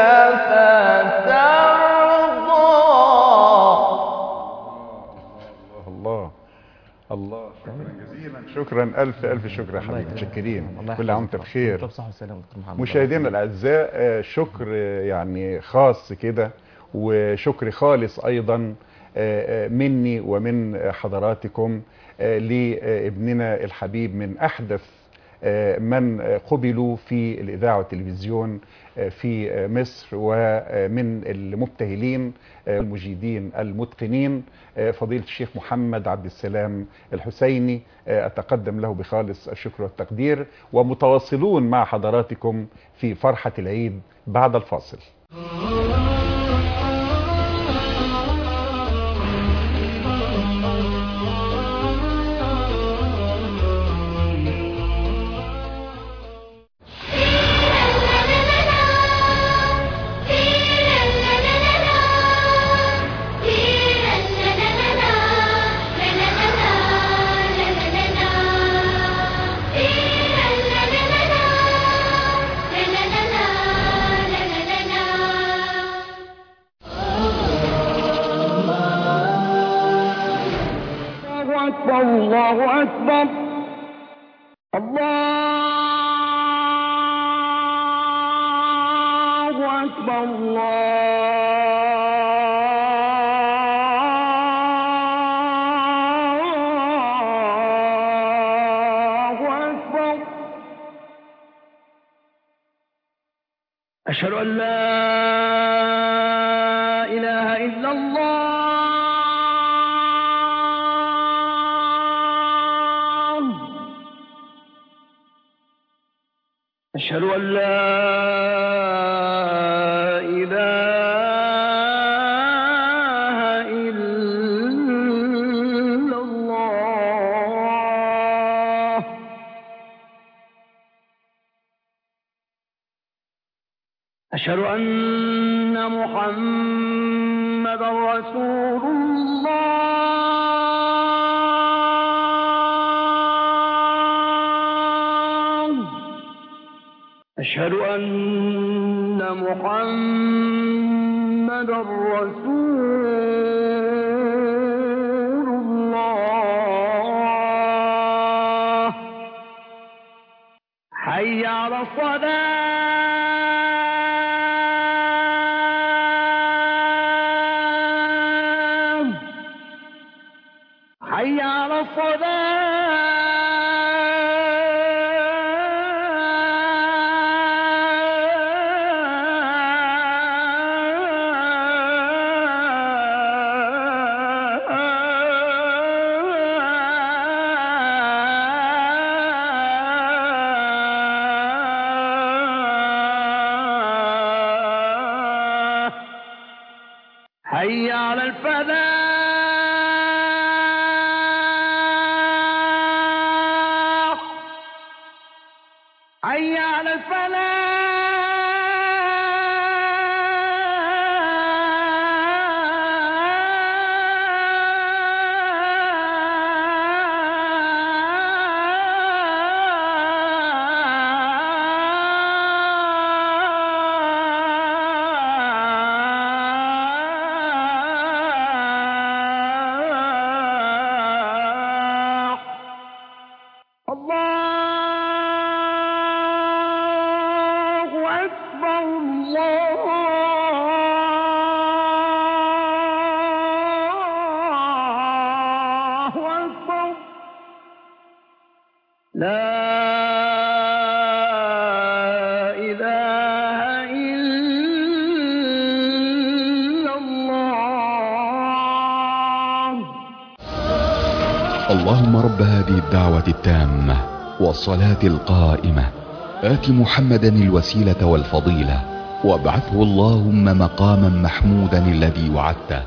فترضى الله الله شكرا جزيلا شكرا الف الف شكر يا الله حبيبي يكرمك. متشكرين الله كل عام يحفظك. وانت بخير طب صحة وسلامة دكتور محمد مشاهدينا الاعزاء آه، شكر آه، يعني خاص كده وشكر خالص ايضا آه، آه، مني ومن آه، حضراتكم آه، لابننا الحبيب من احدث آه، من آه، قبلوا في الاذاعه والتلفزيون آه، في آه، مصر ومن المبتهلين آه، المجيدين المتقنين آه، فضيله الشيخ محمد عبد السلام الحسيني آه، اتقدم له بخالص الشكر والتقدير ومتواصلون مع حضراتكم في فرحه العيد بعد الفاصل الله أكبر الله أكبر الله أكبر الله أكبر أشهد أن لا إله إلا الله أشهد أن لا إله إلا الله أشهد أن محمد رسول الله أشهد أن محمد رسول الله حي على الصلاة حي على الصلاة حي على الفلاح حي على الفلاح الله أكبر الله أكبر لا إله إلا الله اللهم رب هذه الدعوة التامة والصلاة القائمة آت محمدا الوسيلة والفضيلة وابعثه اللهم مقاما محمودا الذي وعدته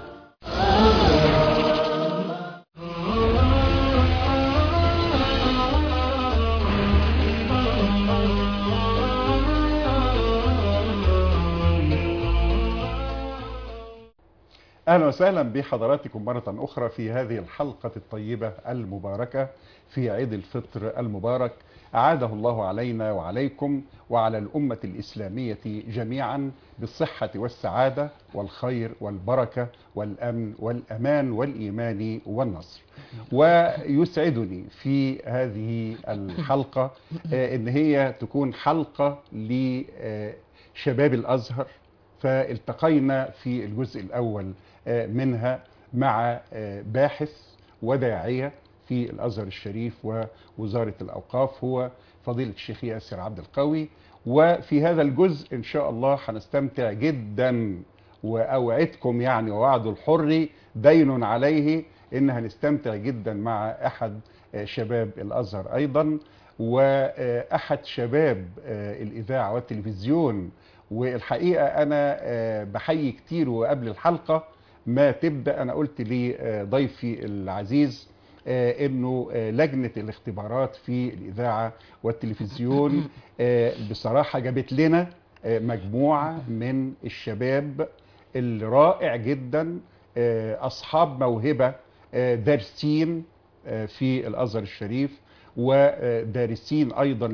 اهلا وسهلا بحضراتكم مره اخرى في هذه الحلقه الطيبه المباركه في عيد الفطر المبارك اعاده الله علينا وعليكم وعلى الامه الاسلاميه جميعا بالصحه والسعاده والخير والبركه والامن والامان والايمان والنصر ويسعدني في هذه الحلقه آه، ان هي تكون حلقه لشباب الازهر فالتقينا في الجزء الأول آه، منها مع آه، باحث وداعية في الأزهر الشريف ووزارة الأوقاف هو فضيلة الشيخ ياسر عبد القوي وفي هذا الجزء إن شاء الله هنستمتع جدا وأوعدكم يعني ووعد الحر دين عليه إن هنستمتع جدا مع أحد آه، شباب الأزهر أيضا وأحد شباب آه، الإذاعة والتلفزيون والحقيقه انا آه، بحيي كتير وقبل الحلقه ما تبدا انا قلت لضيفي العزيز آه، انه آه، لجنه الاختبارات في الاذاعه والتلفزيون آه، بصراحه جابت لنا آه، مجموعه من الشباب الرائع جدا آه، اصحاب موهبه آه، دارسين آه، في الازهر الشريف ودارسين ايضا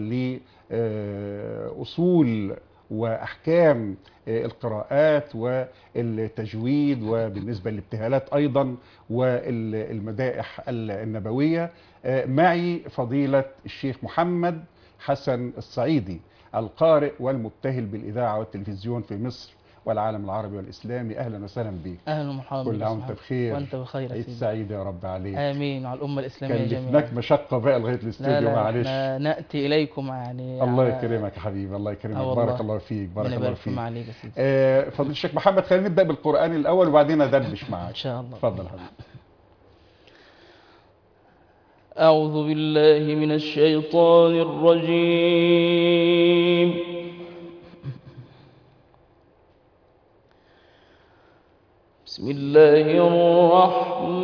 لاصول واحكام آه، القراءات والتجويد وبالنسبه للابتهالات ايضا والمدائح النبويه آه، معي فضيله الشيخ محمد حسن الصعيدي القارئ والمبتهل بالاذاعه والتلفزيون في مصر والعالم العربي والاسلامي اهلا وسهلا بك اهلا ومرحبا كل بك عام يا وانت صاحبي. بخير وانت بخير يا عيد سيدي سعيد يا رب عليك امين وعلى الامه الاسلاميه كلفناك جميعا مشقه بقى لغايه لا الاستوديو لا معلش احنا ناتي اليكم يعني الله على- يكرمك يا حبيبي الله يكرمك آه والله. بارك الله فيك بارك ربنا الله يبارك في فيك معاليك يا سيدي آه، فضيله الشيخ محمد خلينا نبدا بالقران الاول وبعدين ادردش معاك ان شاء الله اتفضل يا حبيبي أعوذ بالله من الشيطان الرجيم بسم الله الرحمن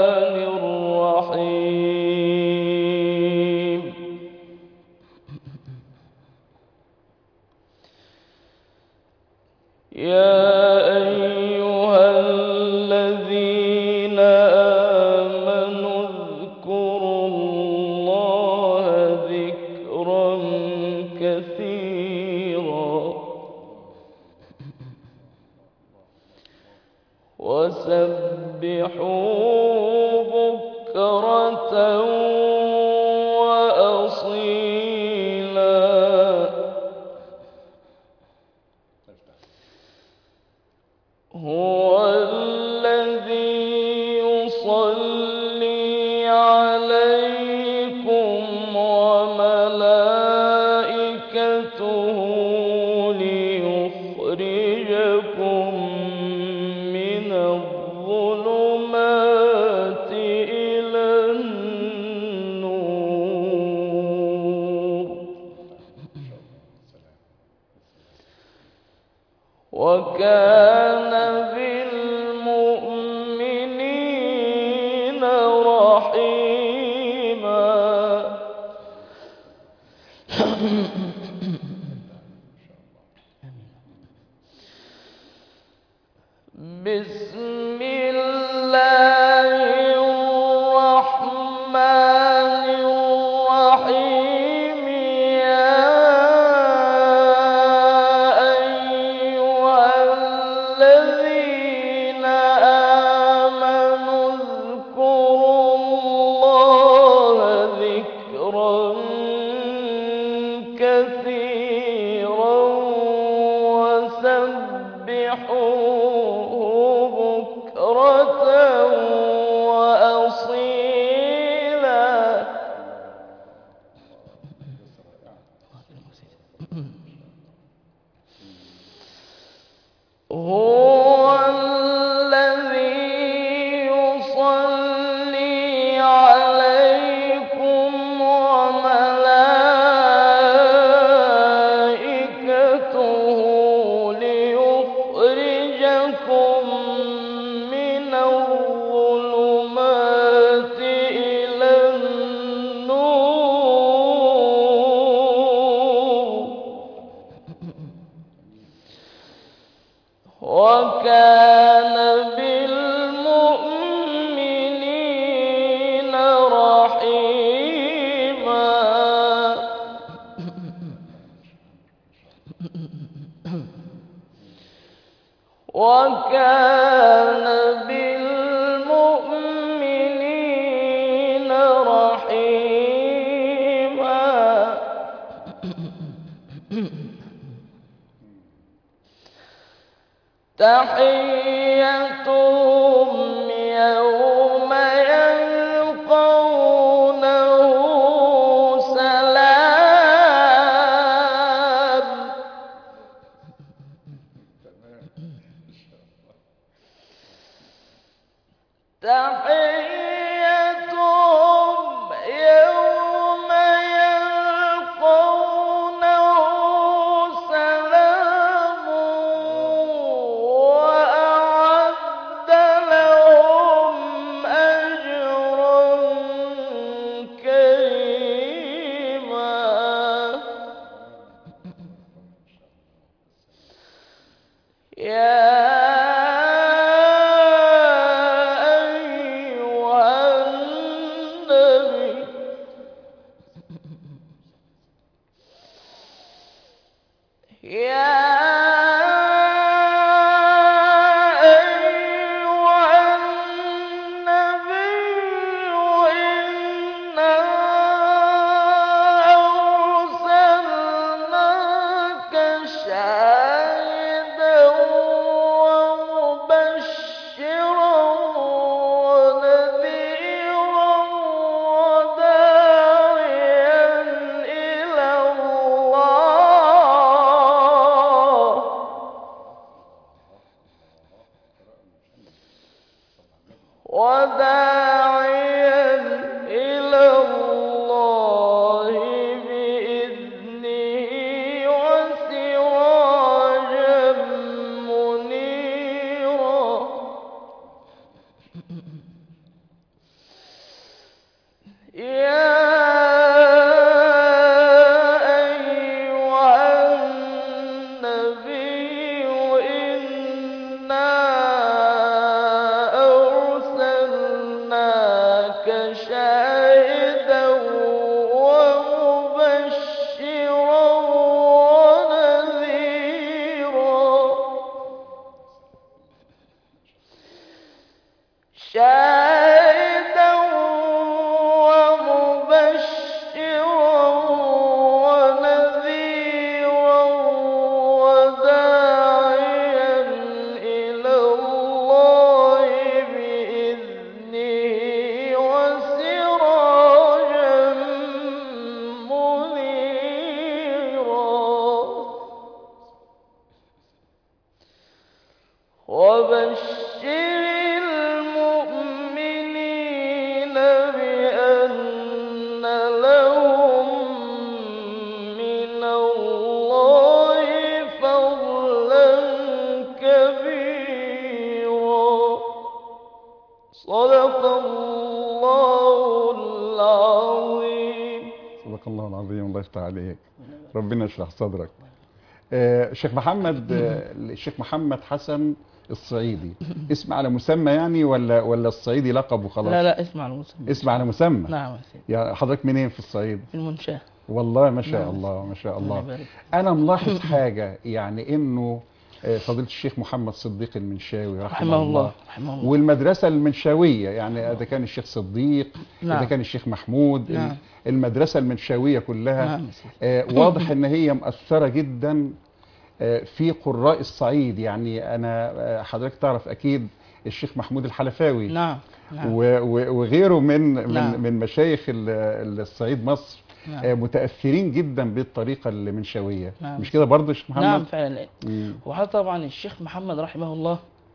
الرحيم يا أيها الذين آمنوا اذكروا الله ذكرا كثيرا وسبحوا بكرة وأصيلا هو الذي يصلي عليكم وملائكته ليخرجكم من الظلمات إلى النور وكان بالمؤمنين رحيما بسم الله الرحمن الرحيم يا أيها الذين آمنوا اذكروا الله ذكرا كثيرا وسبحوه بكرة وأصيلا هو الذي يصلي عليكم وملائكته ليخرجكم من الظلمات إلى النور وكان بالمؤمنين رحيما وكان بالمؤمنين رحيما تحيتهم يوم يلقونه سلام تحيتهم يوم يلقونه سلام وأعد لهم أجرا كريما يا أيها النبي يا أيها النبي إنا أرسلناك شاهدا ومبشرا ونذيرا وداعيا إلى الله وداعيا إلى يا أيها النبي إنا أرسلناك شاهدا ومبشرا ونذيرا شاهدا ومبشرا ونذيرا وداعيا إلى الله بإذنه وسراجا منيرا وبشر المؤمنين بأن لهم من الله فضلا كبيرا صدق الله العظيم صدق الله العظيم الله يفتح عليك ربنا يشرح صدرك آه، الشيخ محمد آه، الشيخ محمد حسن الصعيدي اسم على مسمى يعني ولا ولا الصعيدي لقب وخلاص لا لا اسمع المسلم اسم على مسمى نعم يا سيدي يا حضرتك منين في الصعيد في المنشاه والله ما شاء نعم. الله ما شاء الله الله يبارك. انا ملاحظ حاجه يعني انه آه، فضيله الشيخ محمد صديق المنشاوي رحمه, رحمه الله رحمه الله والمدرسة المنشاوية يعني إذا كان الشيخ صديق إذا نعم. كان الشيخ محمود نعم. المدرسة المنشاوية كلها نعم يا سيدي. آه، واضح ان هي مؤثرة جدا آه، في قراء الصعيد يعني انا آه، حضرتك تعرف اكيد الشيخ محمود الحلفاوي نعم نعم و- و- وغيره من من نعم. من مشايخ ال- الصعيد مصر نعم. آه، متاثرين جدا بالطريقه المنشاويه نعم. مش كده برضه يا شيخ محمد نعم فعلا مم. وهذا طبعا الشيخ محمد رحمه الله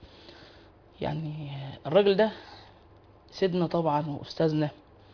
يعني الراجل ده سيدنا طبعا واستاذنا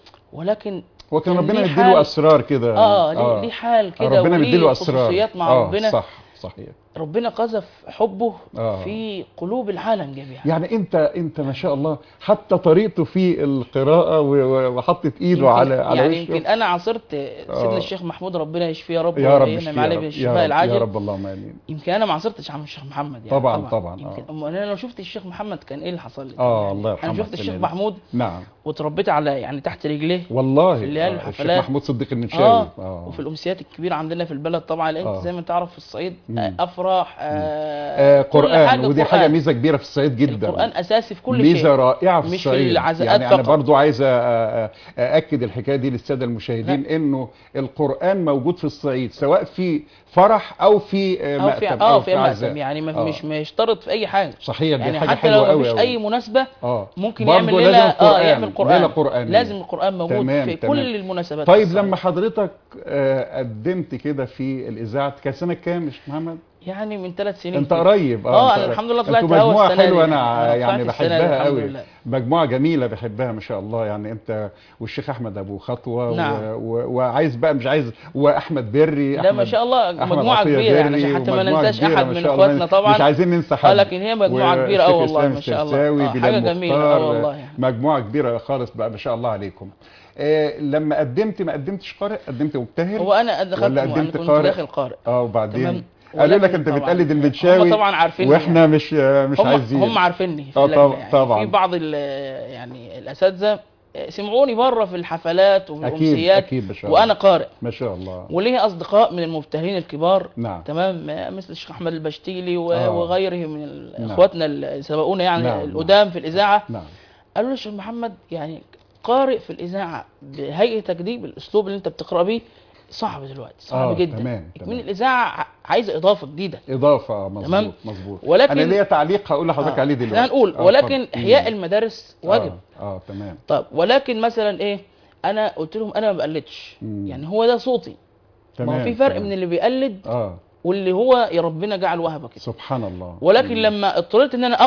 ولكن هو كان كان ربنا ليه يديله حال- اسرار كده اه ليه ليه حال كده ربنا وليه بيديله اسرار خصوصيات مع آه، ربنا صح صحيح ربنا قذف حبه آه. في قلوب العالم جميعا يعني انت انت ما شاء الله حتى طريقته في القراءه و- و- وحطت ايده يمكن على على يعني وشه. يمكن انا عصرت سيدنا آه. الشيخ محمود ربنا يشفيه يا رب يا رب وينعم اشفي عليه يا رب بالشفاء يا رب, العاجل يا رب اللهم امين يمكن انا ما عصرتش عم الشيخ محمد يعني طبعاً، طبعاً، يمكن آه. أما انا لو شفت الشيخ محمد كان ايه اللي حصل لي اه الله يرحمه انا شفت الشيخ السلام. محمود نعم وتربيت على يعني تحت رجليه والله في اللي هي آه، الحفلات. الشيخ محمود صديق المنشاوي اه آه. وفي الامسيات الكبيره عندنا في البلد طبعا لان آه. انت زي ما انت تعرف في الصعيد مم. آه، افراح آه آه كل قرآن حاجة ودي قرآن. حاجة ميزة كبيرة في الصعيد جدا القران اساسي في كل ميزة شيء رائعة في مش في الصعيد العزاءات يعني أنا فقط. برضو عايز أ- أ- أأكد الحكاية دي للسادة المشاهدين إنه القرآن موجود في الصعيد سواء في فرح أو في آه، او في مأتم اه في عزاء. مأتم يعني ما آه. مش ما يشترط في اي حاجه صحيح دي يعني حاجة حتى حلوة لو قوي مفيش قوي. اي مناسبه اه ممكن برضو يعمل لازم ليله اه القرآن. يعمل قران ليلة قرآنية. لازم القران موجود تمام، في تمام. كل المناسبات طيب الصعيد. لما حضرتك آه، قدمت كده في الإذاعة كان سنة كام يا شيخ محمد؟ يعني من ثلاث سنين انت كده. قريب اه أنت انا قريب. الحمد لله طلعت انتوا هوا مجموعة السنه حلوة دي. انا أنا يعني طلعت السنة دي بحبها الحمد قوي لله. مجموعة جميلة بحبها ما شاء الله يعني انت والشيخ احمد ابو خطوة نعم. و... و... وعايز بقى مش عايز واحمد بري لا أحمد... ما شاء الله أحمد مجموعه عطية كبيره يعني بري عشان حتى ما ومجموعة ننساش كبيرة احد ما من شاء الله. اخواتنا طبعا مش عايزين ننسى حد اه لكن هي مجموعه كبيره اه والشيخ والله إسلام ما شاء الله السرساوي، آه بلال حاجه جميله اه مختار، والله يعني. مجموعة كبيرة خالص بقى ما شاء الله عليكم آه لما قدمت ما قدمتش قارئ قدمت مبتهل هو انا دخلت ولا انا قدمت كنت قارئ؟ داخل قارئ اه وبعدين تمام. قالوا لك ولكن انت طبعاً بتقلد هم المنشاوي طبعا عارفين واحنا مش مش هم عايزين هم عارفيني في آه اللجنة طب- يعني طبعاً. في بعض ال- يعني الاساتذه سمعوني بره في الحفلات وفي اكيد الامسيات اكيد ما شاء الله وانا قارئ ما شاء الله وليه اصدقاء من المبتهلين الكبار نعم تمام مثل الشيخ احمد البشتيلي و- آه. وغيره من ال- نعم. اخواتنا اللي سبقونا يعني نعم، القدام في الاذاعه نعم قالوا لي الشيخ محمد يعني قارئ في الاذاعه بهيئتك دي بالاسلوب اللي انت بتقرا بيه صعب دلوقتي صعب آه، جدا تمام، من تمام. الاذاعه ع- عايزه اضافه جديده اضافه مظبوط تمام. مظبوط ولكن- انا ليا تعليق هقول لحضرتك آه، عليه دلوقتي خلينا نقول آه، ولكن اتفضل. احياء مم. المدارس واجب اه, آه تمام طيب ولكن مثلا ايه انا قلت لهم انا ما بقلدش مم. يعني هو ده صوتي ما تمام هو في فرق تمام. من اللي بيقلد اه واللي هو يا ربنا جعل وهبه كده سبحان الله ولكن مم. لما اضطريت ان انا اقرا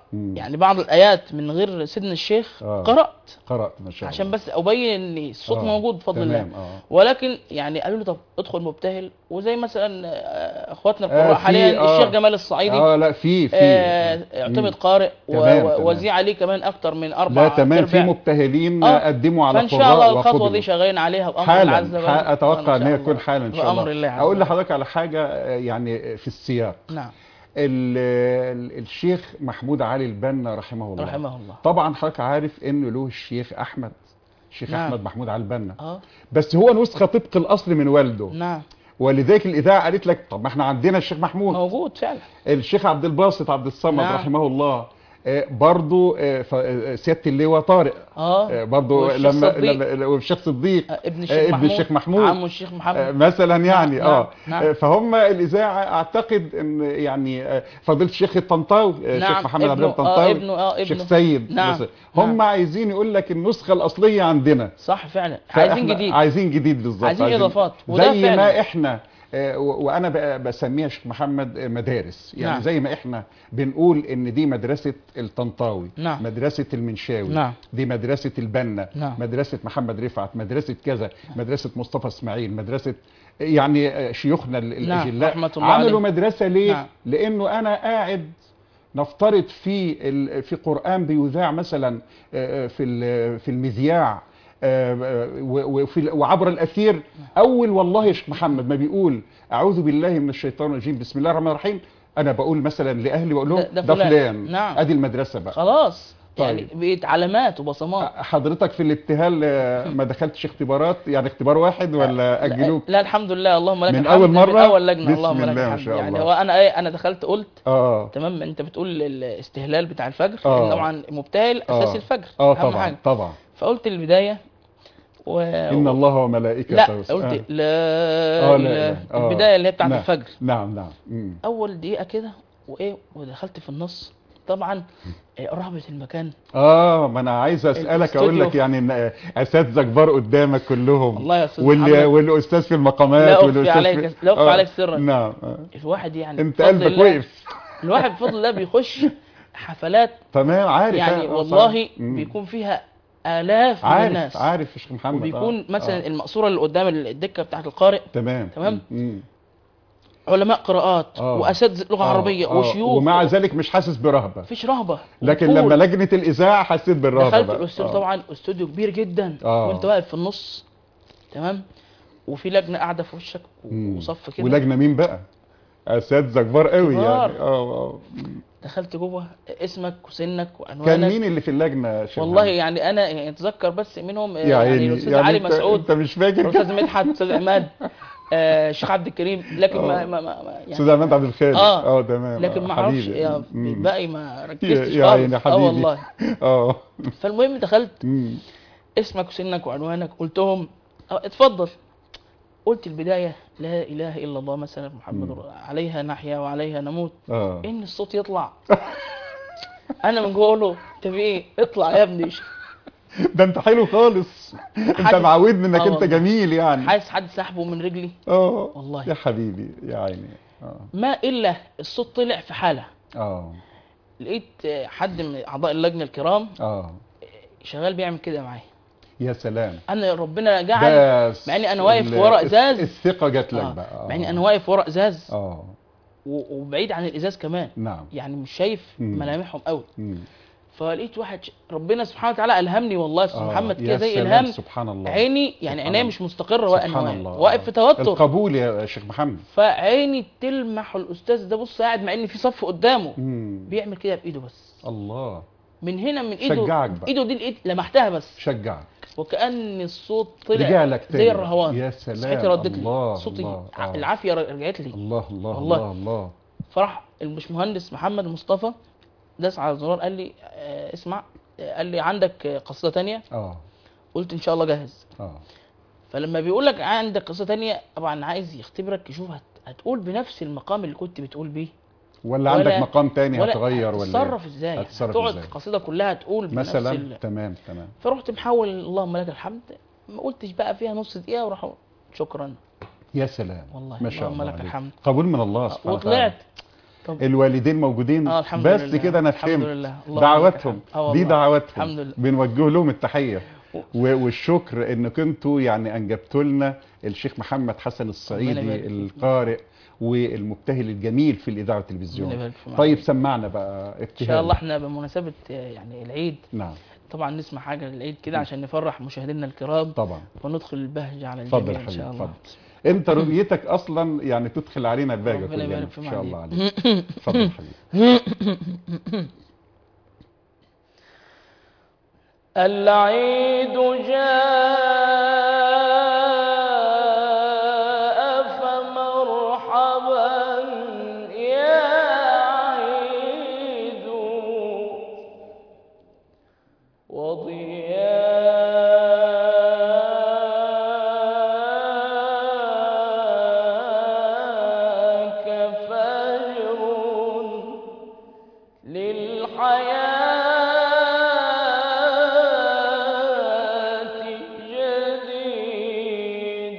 مم. يعني بعض الايات من غير سيدنا الشيخ آه. قرات قرات ما شاء الله عشان بس ابين ان الصوت آه. موجود بفضل تمام الله اه ولكن يعني قالوا له طب ادخل مبتهل وزي مثلا آه، اخواتنا آه، القراء في- حاليا آه. الشيخ جمال الصعيدي اه لا في في آه، مم. اعتمد قارئ و- تمام، و- تمام. وزيع عليه كمان اكتر من اربع لا تمام في أرباع. مبتهلين آه. قدموا على فان شاء الله قراء الخطوه وقبلوا. دي شغالين عليها بامر الله حالا عز وجل ح- اتوقع إن ان هي شاء تكون الله. حالا ان شاء بامر الله الله عز اقول وجل. لحضرتك على حاجه آه، يعني في السياق نعم ال- ال- الشيخ محمود علي البنا رحمه الله رحمه الله طبعا حضرتك عارف انه له الشيخ احمد الشيخ نعم. احمد محمود علي البنا اه بس هو نسخه طبق الاصل من والده نعم ولذلك الاذاعه قالت لك طب ما احنا عندنا الشيخ محمود موجود فعلا الشيخ عبد الباسط عبد الصمد نعم. رحمه الله آه، برضو آه، ف- آه، سياده اللواء طارق اه آه، برضو والشيخ لما صديق. لما والشيخ صديق آه، ابن آه، الشيخ ابن محمود الشيخ محمود. عمه الشيخ آه، محمد مثلا يعني نعم، اه نعم. آه، فهم الاذاعه اعتقد ان يعني آه، فضيله الشيخ الطنطاوي آه، نعم، الشيخ محمد عبد ابنه، الله آه، الطنطاوي ابنه، آه، الشيخ ابنه. سيد نعم، مثلا. هم نعم. عايزين يقول لك النسخه الاصليه عندنا صح فعلا عايزين فإحنا جديد عايزين جديد بالظبط عايزين إضافات. وده زي فعلا. ما احنا آه، و- وانا بقى بسميها شيخ محمد آه، مدارس يعني نعم. زي ما احنا بنقول ان دي مدرسه الطنطاوي نعم. مدرسه المنشاوي نعم. دي مدرسه البنا نعم. مدرسه محمد رفعت مدرسه كذا مدرسه مصطفى اسماعيل مدرسه يعني آه، شيوخنا ال- نعم، الاجلاء رحمة الله عملوا عليه. مدرسه ليه نعم. لانه انا قاعد نفترض في ال- في قران بيذاع مثلا آه، في ال- في المذياع آه، و- وفي ال- وعبر الاثير اول والله يا شيخ محمد ما بيقول اعوذ بالله من الشيطان الرجيم بسم الله الرحمن الرحيم انا بقول مثلا لاهلي بقول لهم ده- ده ده فلان. فلان نعم. ادي المدرسه بقى خلاص يعني طيب. بقت علامات وبصمات حضرتك في الابتهال آه، ما دخلتش اختبارات يعني اختبار واحد ولا اجلوك لا الحمد لله اللهم لك من الحمد أول مرة؟ من اول لجنه بسم اللهم لك الله ما الحمد شاء يعني الله. هو انا ايه انا دخلت قلت اه تمام انت بتقول الاستهلال بتاع الفجر آه. لأن طبعا مبتهل اساس آه. الفجر اه أهم طبعا حاجة. طبعا فقلت البدايه و... ان الله وملائكته لا يص- قلت آه. لا, آه، لا لا إله. آه. البدايه اللي هي بتاعت نعم. الفجر نعم نعم مم. اول دقيقه كده وايه ودخلت في النص طبعا آه، رهبه المكان اه ما انا عايز اسالك اقول لك الاستوديو. يعني إن اساتذه كبار قدامك كلهم والله يا استاذ واللي محمد والاستاذ في المقامات لا أخفي والأستاذ عليك- في... لا أخفي آه. عليك سرا. نعم آه. الواحد يعني انت بفضل قلبك الله- وقف الواحد بفضل الله بيخش حفلات تمام عارف يعني آه، آه، والله طبعاً. مم. بيكون فيها آلاف من عارف الناس عارف يا شيخ محمد وبيكون آه. مثلا آه. المقصورة اللي قدام الدكة بتاعت القارئ تمام تمام؟ مم. علماء قراءات آه. وأساتذة لغة آه، عربية آه. وشيوخ ومع ذلك مش حاسس برهبه مفيش رهبة لكن وطول. لما لجنه الاذاعه حسيت بالرهبه دخلت بقى. الاستوديو آه. طبعا استوديو كبير جدا آه. وانت واقف في النص تمام وفي لجنة قاعدة في وشك مم. وصف كده ولجنه مين بقى اساتذه كبار قوي كبار. يعني اه اه دخلت جوه اسمك وسنك وعنوانك كان مين اللي في اللجنه يا شيخ والله محمد؟ يعني انا يعني اتذكر بس منهم آه، يا يعني عيني الاستاذ يعني علي انت- مسعود انت مش فاكر الاستاذ مدحت الاستاذ عماد آه، الشيخ عبد الكريم لكن ما, آه. ما, ما ما- يعني استاذ عماد عبد الخالق آه. اه تمام لكن آه، ما اعرفش حبيبي. يا مم. الباقي ما يا ركزتش يا عيني يا خالص اه حبيبي والله اه فالمهم دخلت مم. اسمك وسنك وعنوانك قلتهم آه، اتفضل قلت البدايه لا اله الا الله مثلا محمد مم. عليها نحيا وعليها نموت اه ان الصوت يطلع انا من جوه اقول له انت في ايه اطلع يا ابني ده انت حلو خالص انت حاسس- معودني انك آه انت والله. جميل يعني حاسس حد سحبه من رجلي اه والله. يا حبيبي يا عيني اه ما الا الصوت طلع في حاله اه لقيت آه، حد من اعضاء اللجنه الكرام اه شغال بيعمل كده معايا يا سلام انا ربنا جعل بس مع إني أنا واقف ال- ورا الث- إزاز. الثقه جات لك آه. بقى مع اني انا واقف ورا ازاز اه و- وبعيد عن الازاز كمان نعم يعني مش شايف مم. ملامحهم قوي مم. فلقيت واحد ش... ربنا سبحانه وتعالى الهمني والله يا استاذ آه. محمد يا كده زي سلام، الهام سبحان الله عيني يعني سبحان عينيا الله. مش مستقره واقف سبحان واقف, الله واقف في توتر القبول يا شيخ محمد فعيني تلمح الاستاذ ده بص قاعد مع ان في صف قدامه مم. بيعمل كده بايده بس الله من هنا من ايده شجعك بقى. ايده دي لقيت لمحتها بس شجعك وكان الصوت طلع رجع لك تاني زي الرهوان يا سلام صحيت ردت الله لي صوتي الله ع- آه. العافيه رجعت لي الله الله والله. الله الله فراح البشمهندس محمد مصطفى داس على الزرار قال لي آه، اسمع آه، قال لي عندك آه، قصيده تانية اه قلت ان شاء الله جاهز اه فلما بيقول لك عندك قصه تانية طبعا عايز يختبرك يشوف هت... هتقول بنفس المقام اللي كنت بتقول بيه ولا, عندك ولا- مقام تاني ولا هتغير ولا هتتصرف ازاي هتتصرف هتقعد إزاي؟ القصيده كلها تقول بنفس مثلا ال... تمام تمام فرحت محول اللهم لك الحمد ما قلتش بقى فيها نص دقيقه وراح شكرا يا سلام والله ما شاء اللهم الله لك عليك. الحمد قبول من الله سبحانه وتعالى وطلعت طب الوالدين موجودين اه الحمد بس لله كده انا الحمد فهمت لله اللهم دعواتهم لك الحمد. آه دي والله. دعواتهم الحمد لله بنوجه لهم التحيه و- والشكر انك انتوا يعني انجبتوا لنا الشيخ محمد حسن ربنا الصعيدي يبارك فيك. القارئ والمبتهل الجميل في الاذاعه ربنا والتلفزيون يبارك في معاك. طيب سمعنا بقى ان ابتهال شاء الله احنا بمناسبه آه، يعني العيد نعم طبعا نسمع حاجه للعيد كده عشان نفرح مشاهدينا الكرام طبعا وندخل البهجه على اتفضل الجميع ان حبيبي، شاء الله اتفضل. انت رؤيتك اصلا يعني تدخل علينا البهجه ربنا كلنا يبارك ان في شاء الله معاليك. عليك اتفضل حبيبي العيد جاء فمرحبا يا عيد وضياك فجر للحياة جديد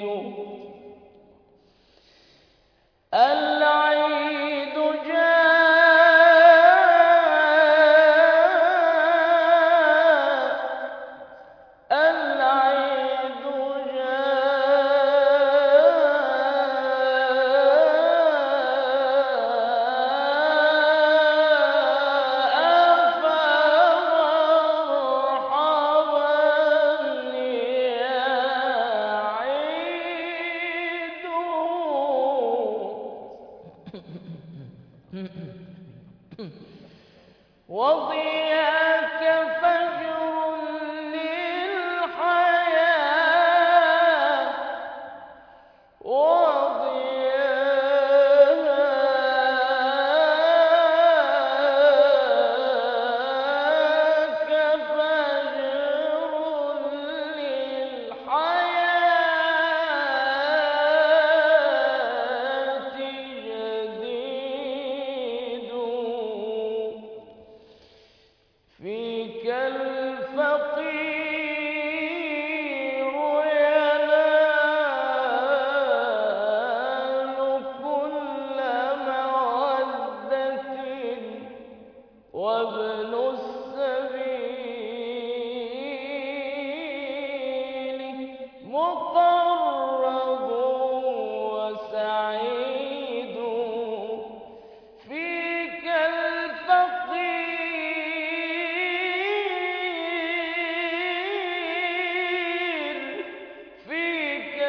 العيد جاء العيد جاء فمرحبا يا عيد وضياك فجر للحياة وضياك فجر للحياة جديد فيك الفقير ينال كل مودة وابن السبيل مقرب وسعيد فيك الفقير فيك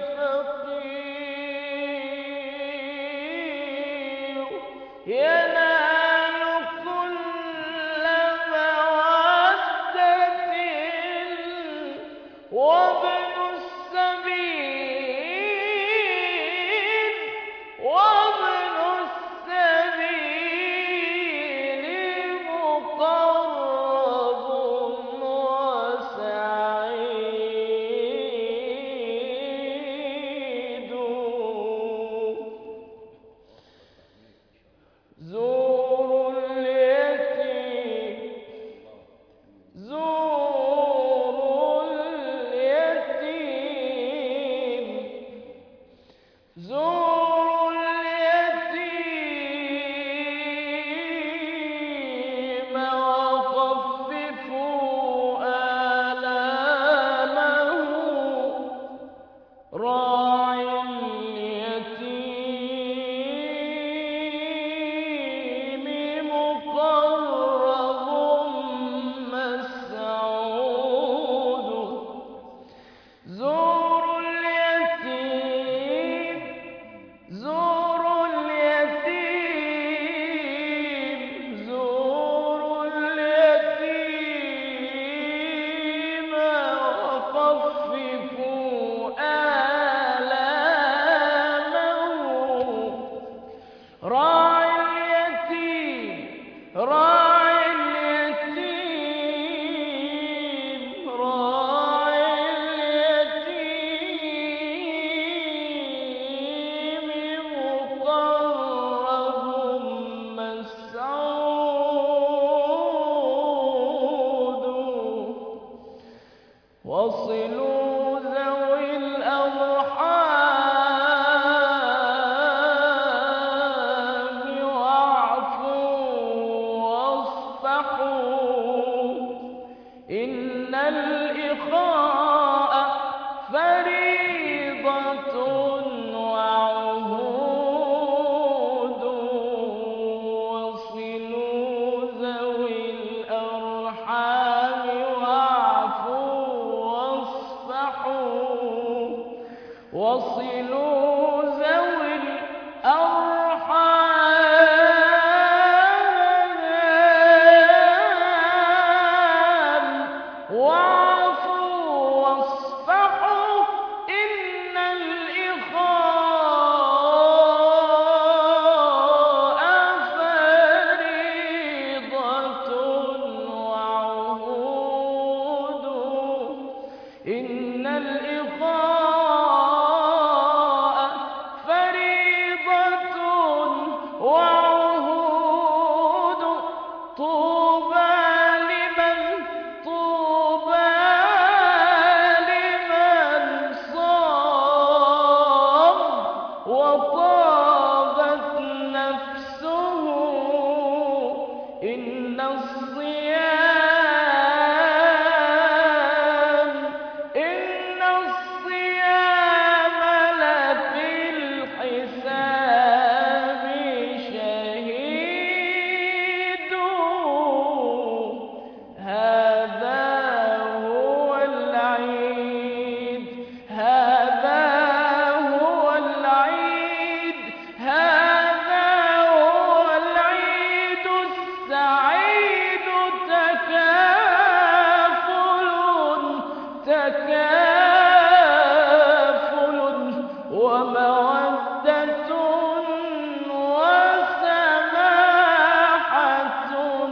الفقير ينال كل مودة وابن السبيل وابن السبيل مقرب وسعيد زوروا اليتيم زوروا اليتيم زوروا اليتيم وخففوا آلامه راعي اليتيم مقرب مسعود زوروا اليتيم زوروا اليتيم زوروا اليتيم وخففوا آلامه راعي اليتيم راعي اليتيم راعي اليتيم مقرب مسعود وصلوا ذوي الأرحام الإخاء فريضة وعهود وصلوا ذوي الأرحام واعفوا واصفحوا وصلوا ذوي الأرحام واعفوا واصفحوا إن الإخاء فريضة وعهود إن الإخاء فريضة وعهود طوبى لمن طوبى لمن صام وطابت نفسه إن الصيام إن الصيام لفي الحساب شهيد هذا هو العيد هذا هو العيد هذا هو العيد السعيد تكافل تكافل ومودة وسماحة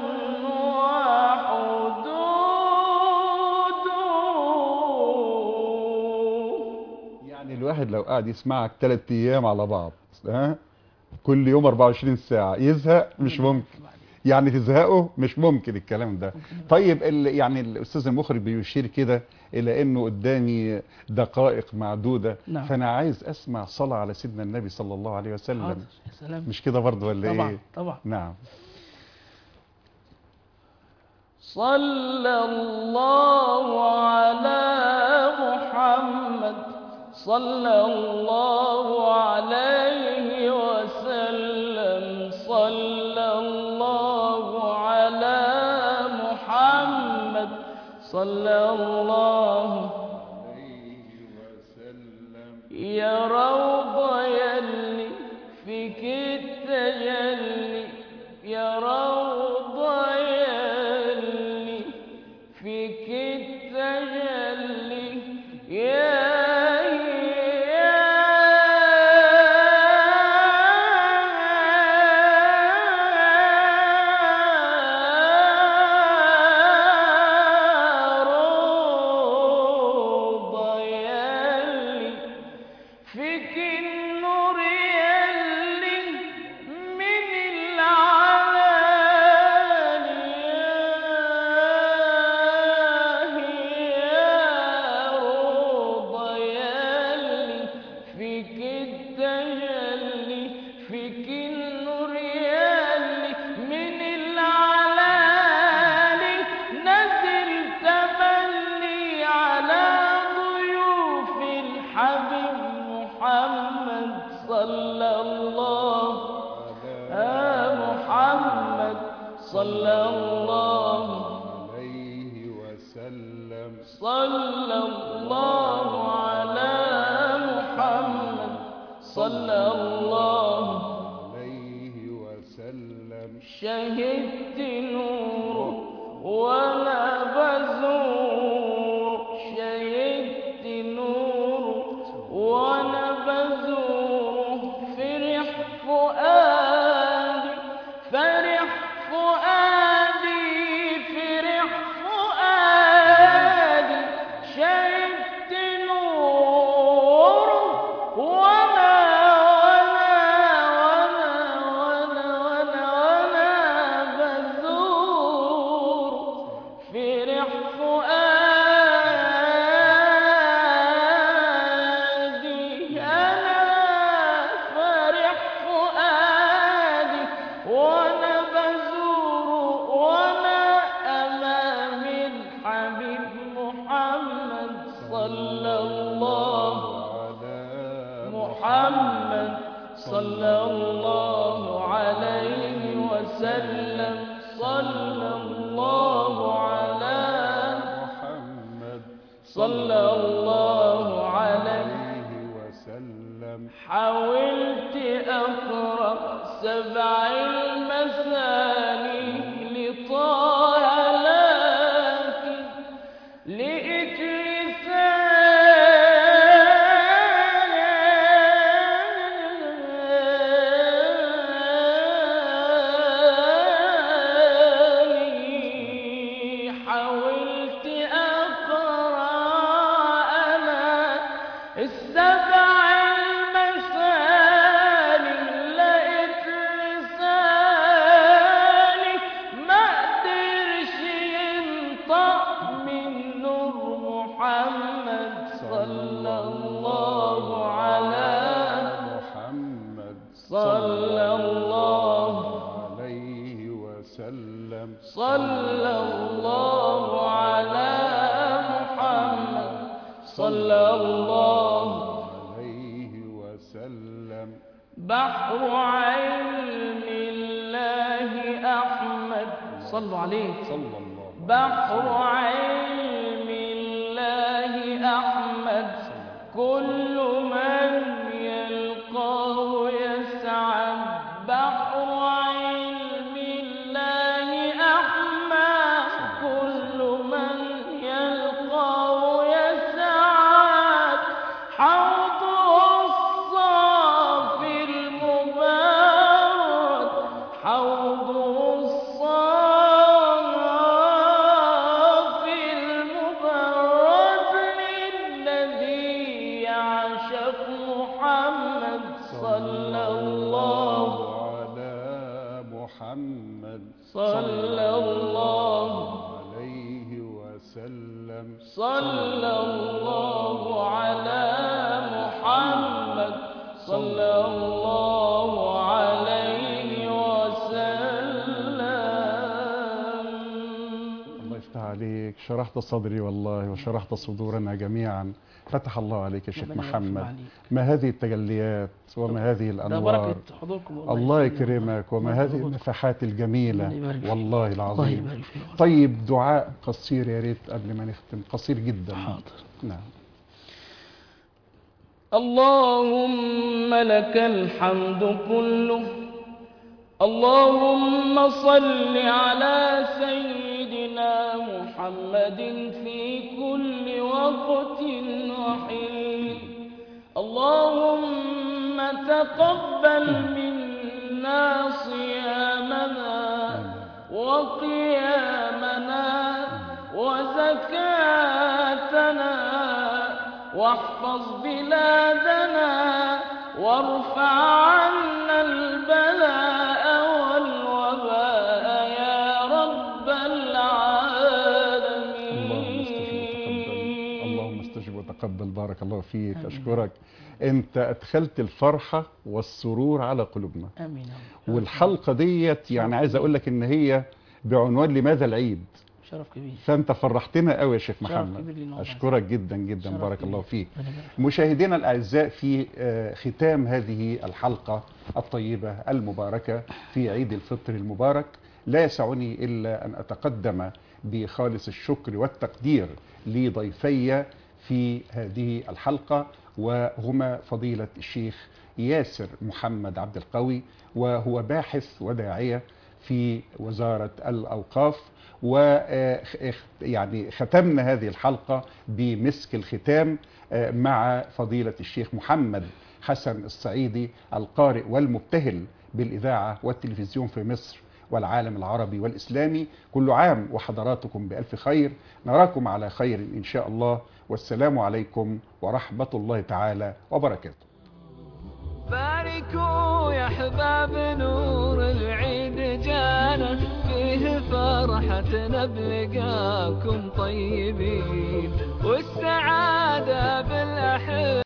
وحدود يعني الواحد لو قاعد يسمعك ثلاث ايام على بعض ها كل يوم 24 ساعة يزهق مش ممكن يعني تزهقه مش ممكن الكلام ده طيب ال... يعني الاستاذ المخرج بيشير كده الى انه قدامي دقائق معدودة نعم. فانا عايز اسمع صلاة على سيدنا النبي صلى الله عليه وسلم حاضر يا سلام مش كده برضه ولا طبعا ايه طبعا نعم صلى الله على محمد صلى الله عليه وسلم صلى الله على محمد صلى الله يا روضة يلي فيك التجلي يا روضة يلي فيك التجلي يا يا روضة يلي فيك النور يلي من العالي يا روضة يلي فيك التجلي فيك النور يلي من العلالي نزل تملي على ضيوف الحبيب محمد صلى الله آه محمد صلى الله عليه وسلم صلى الله على محمد صلى الله عليه وسلم شهدت نوره وانا بزور شهدت نوره وانا بزور فرح فؤادي فرح فؤادي فرح فؤادي شهدت صلى الله على محمد صلى الله عليه وسلم صلى الله على محمد صلى الله عليه عليه وسلم حاولت أقرأ سبع المثاني لطه لكن لقيت لساني حاولت أقرأ أنا السبع المثاني لقيت لساني ما قدرش ينطق من نور محمد صلى الله على محمد صلى الله عليه وسلم صلى الله على محمد صلى الله عليه وسلم بحر علم الله أحمد صلوا عليه صلى الله بحر علم الله أحمد كل من يلقاه يسعد بحر علم الله أحمد كل من يلقاه يسعد حوضه الصافي المبارك حوضه الصافي المبارك للذي يعشق محمد صلى الله على محمد صلى الله عليه وسلم صلى الله على محمد صلى الله عليه وسلم الله يفتح عليك شرحت صدري والله وشرحت صدورنا جميعا فتح الله عليك يا شيخ ربنا يرحم محمد عليك. ما هذه التجليات وما هذه ده الأنوار بركة حضوركم والله الله يسلمك. يكرمك وما الله هذه يحفظك. النفحات الجميلة الله يبارك فيك. والله الله العظيم يبارك فيك طيب دعاء قصير يا ريت قبل ما نختم قصير جدا حاضر نعم اللهم لك الحمد كله اللهم صل على سيدنا محمد في كل وقت وحين اللهم تقبل منا صيامنا وقيامنا وزكاتنا واحفظ بلادنا وارفع عنا البلاء والوباء يا رب اللهم استجب وتقبل اللهم العالمين استجب وتقبل بارك الله فيك أشكرك أنت أدخلت الفرحة والسرور على قلوبنا امين يا رب. والحلقة ديت يعني عايز أقول لك إن هي بعنوان لماذا العيد شرف كبير فأنت فرحتنا قوي يا شيخ شرف محمد كبير لينا والله. أشكرك جدا جدا شرف بارك كبير. الله فيك ربنا يبارك. مشاهدينا الأعزاء في آه، ختام هذه الحلقة الطيبة المباركة في عيد الفطر المبارك لا يسعني إلا أن أتقدم بخالص الشكر والتقدير لضيفي في هذه الحلقة وهما فضيلة الشيخ ياسر محمد عبد القوي وهو باحث وداعية في وزارة الأوقاف و آه، يعني ختمنا هذه الحلقة بمسك الختام آه، مع فضيلة الشيخ محمد حسن الصعيدي القارئ والمبتهل بالإذاعة والتلفزيون في مصر والعالم العربي والإسلامي كل عام وحضراتكم بألف خير نراكم على خير إن شاء الله والسلام عليكم ورحمة الله تعالى وبركاته باركوا يا احباب نور العيد جانا فيه فرحتنا بلقاكم طيبين والسعادة بالاحباب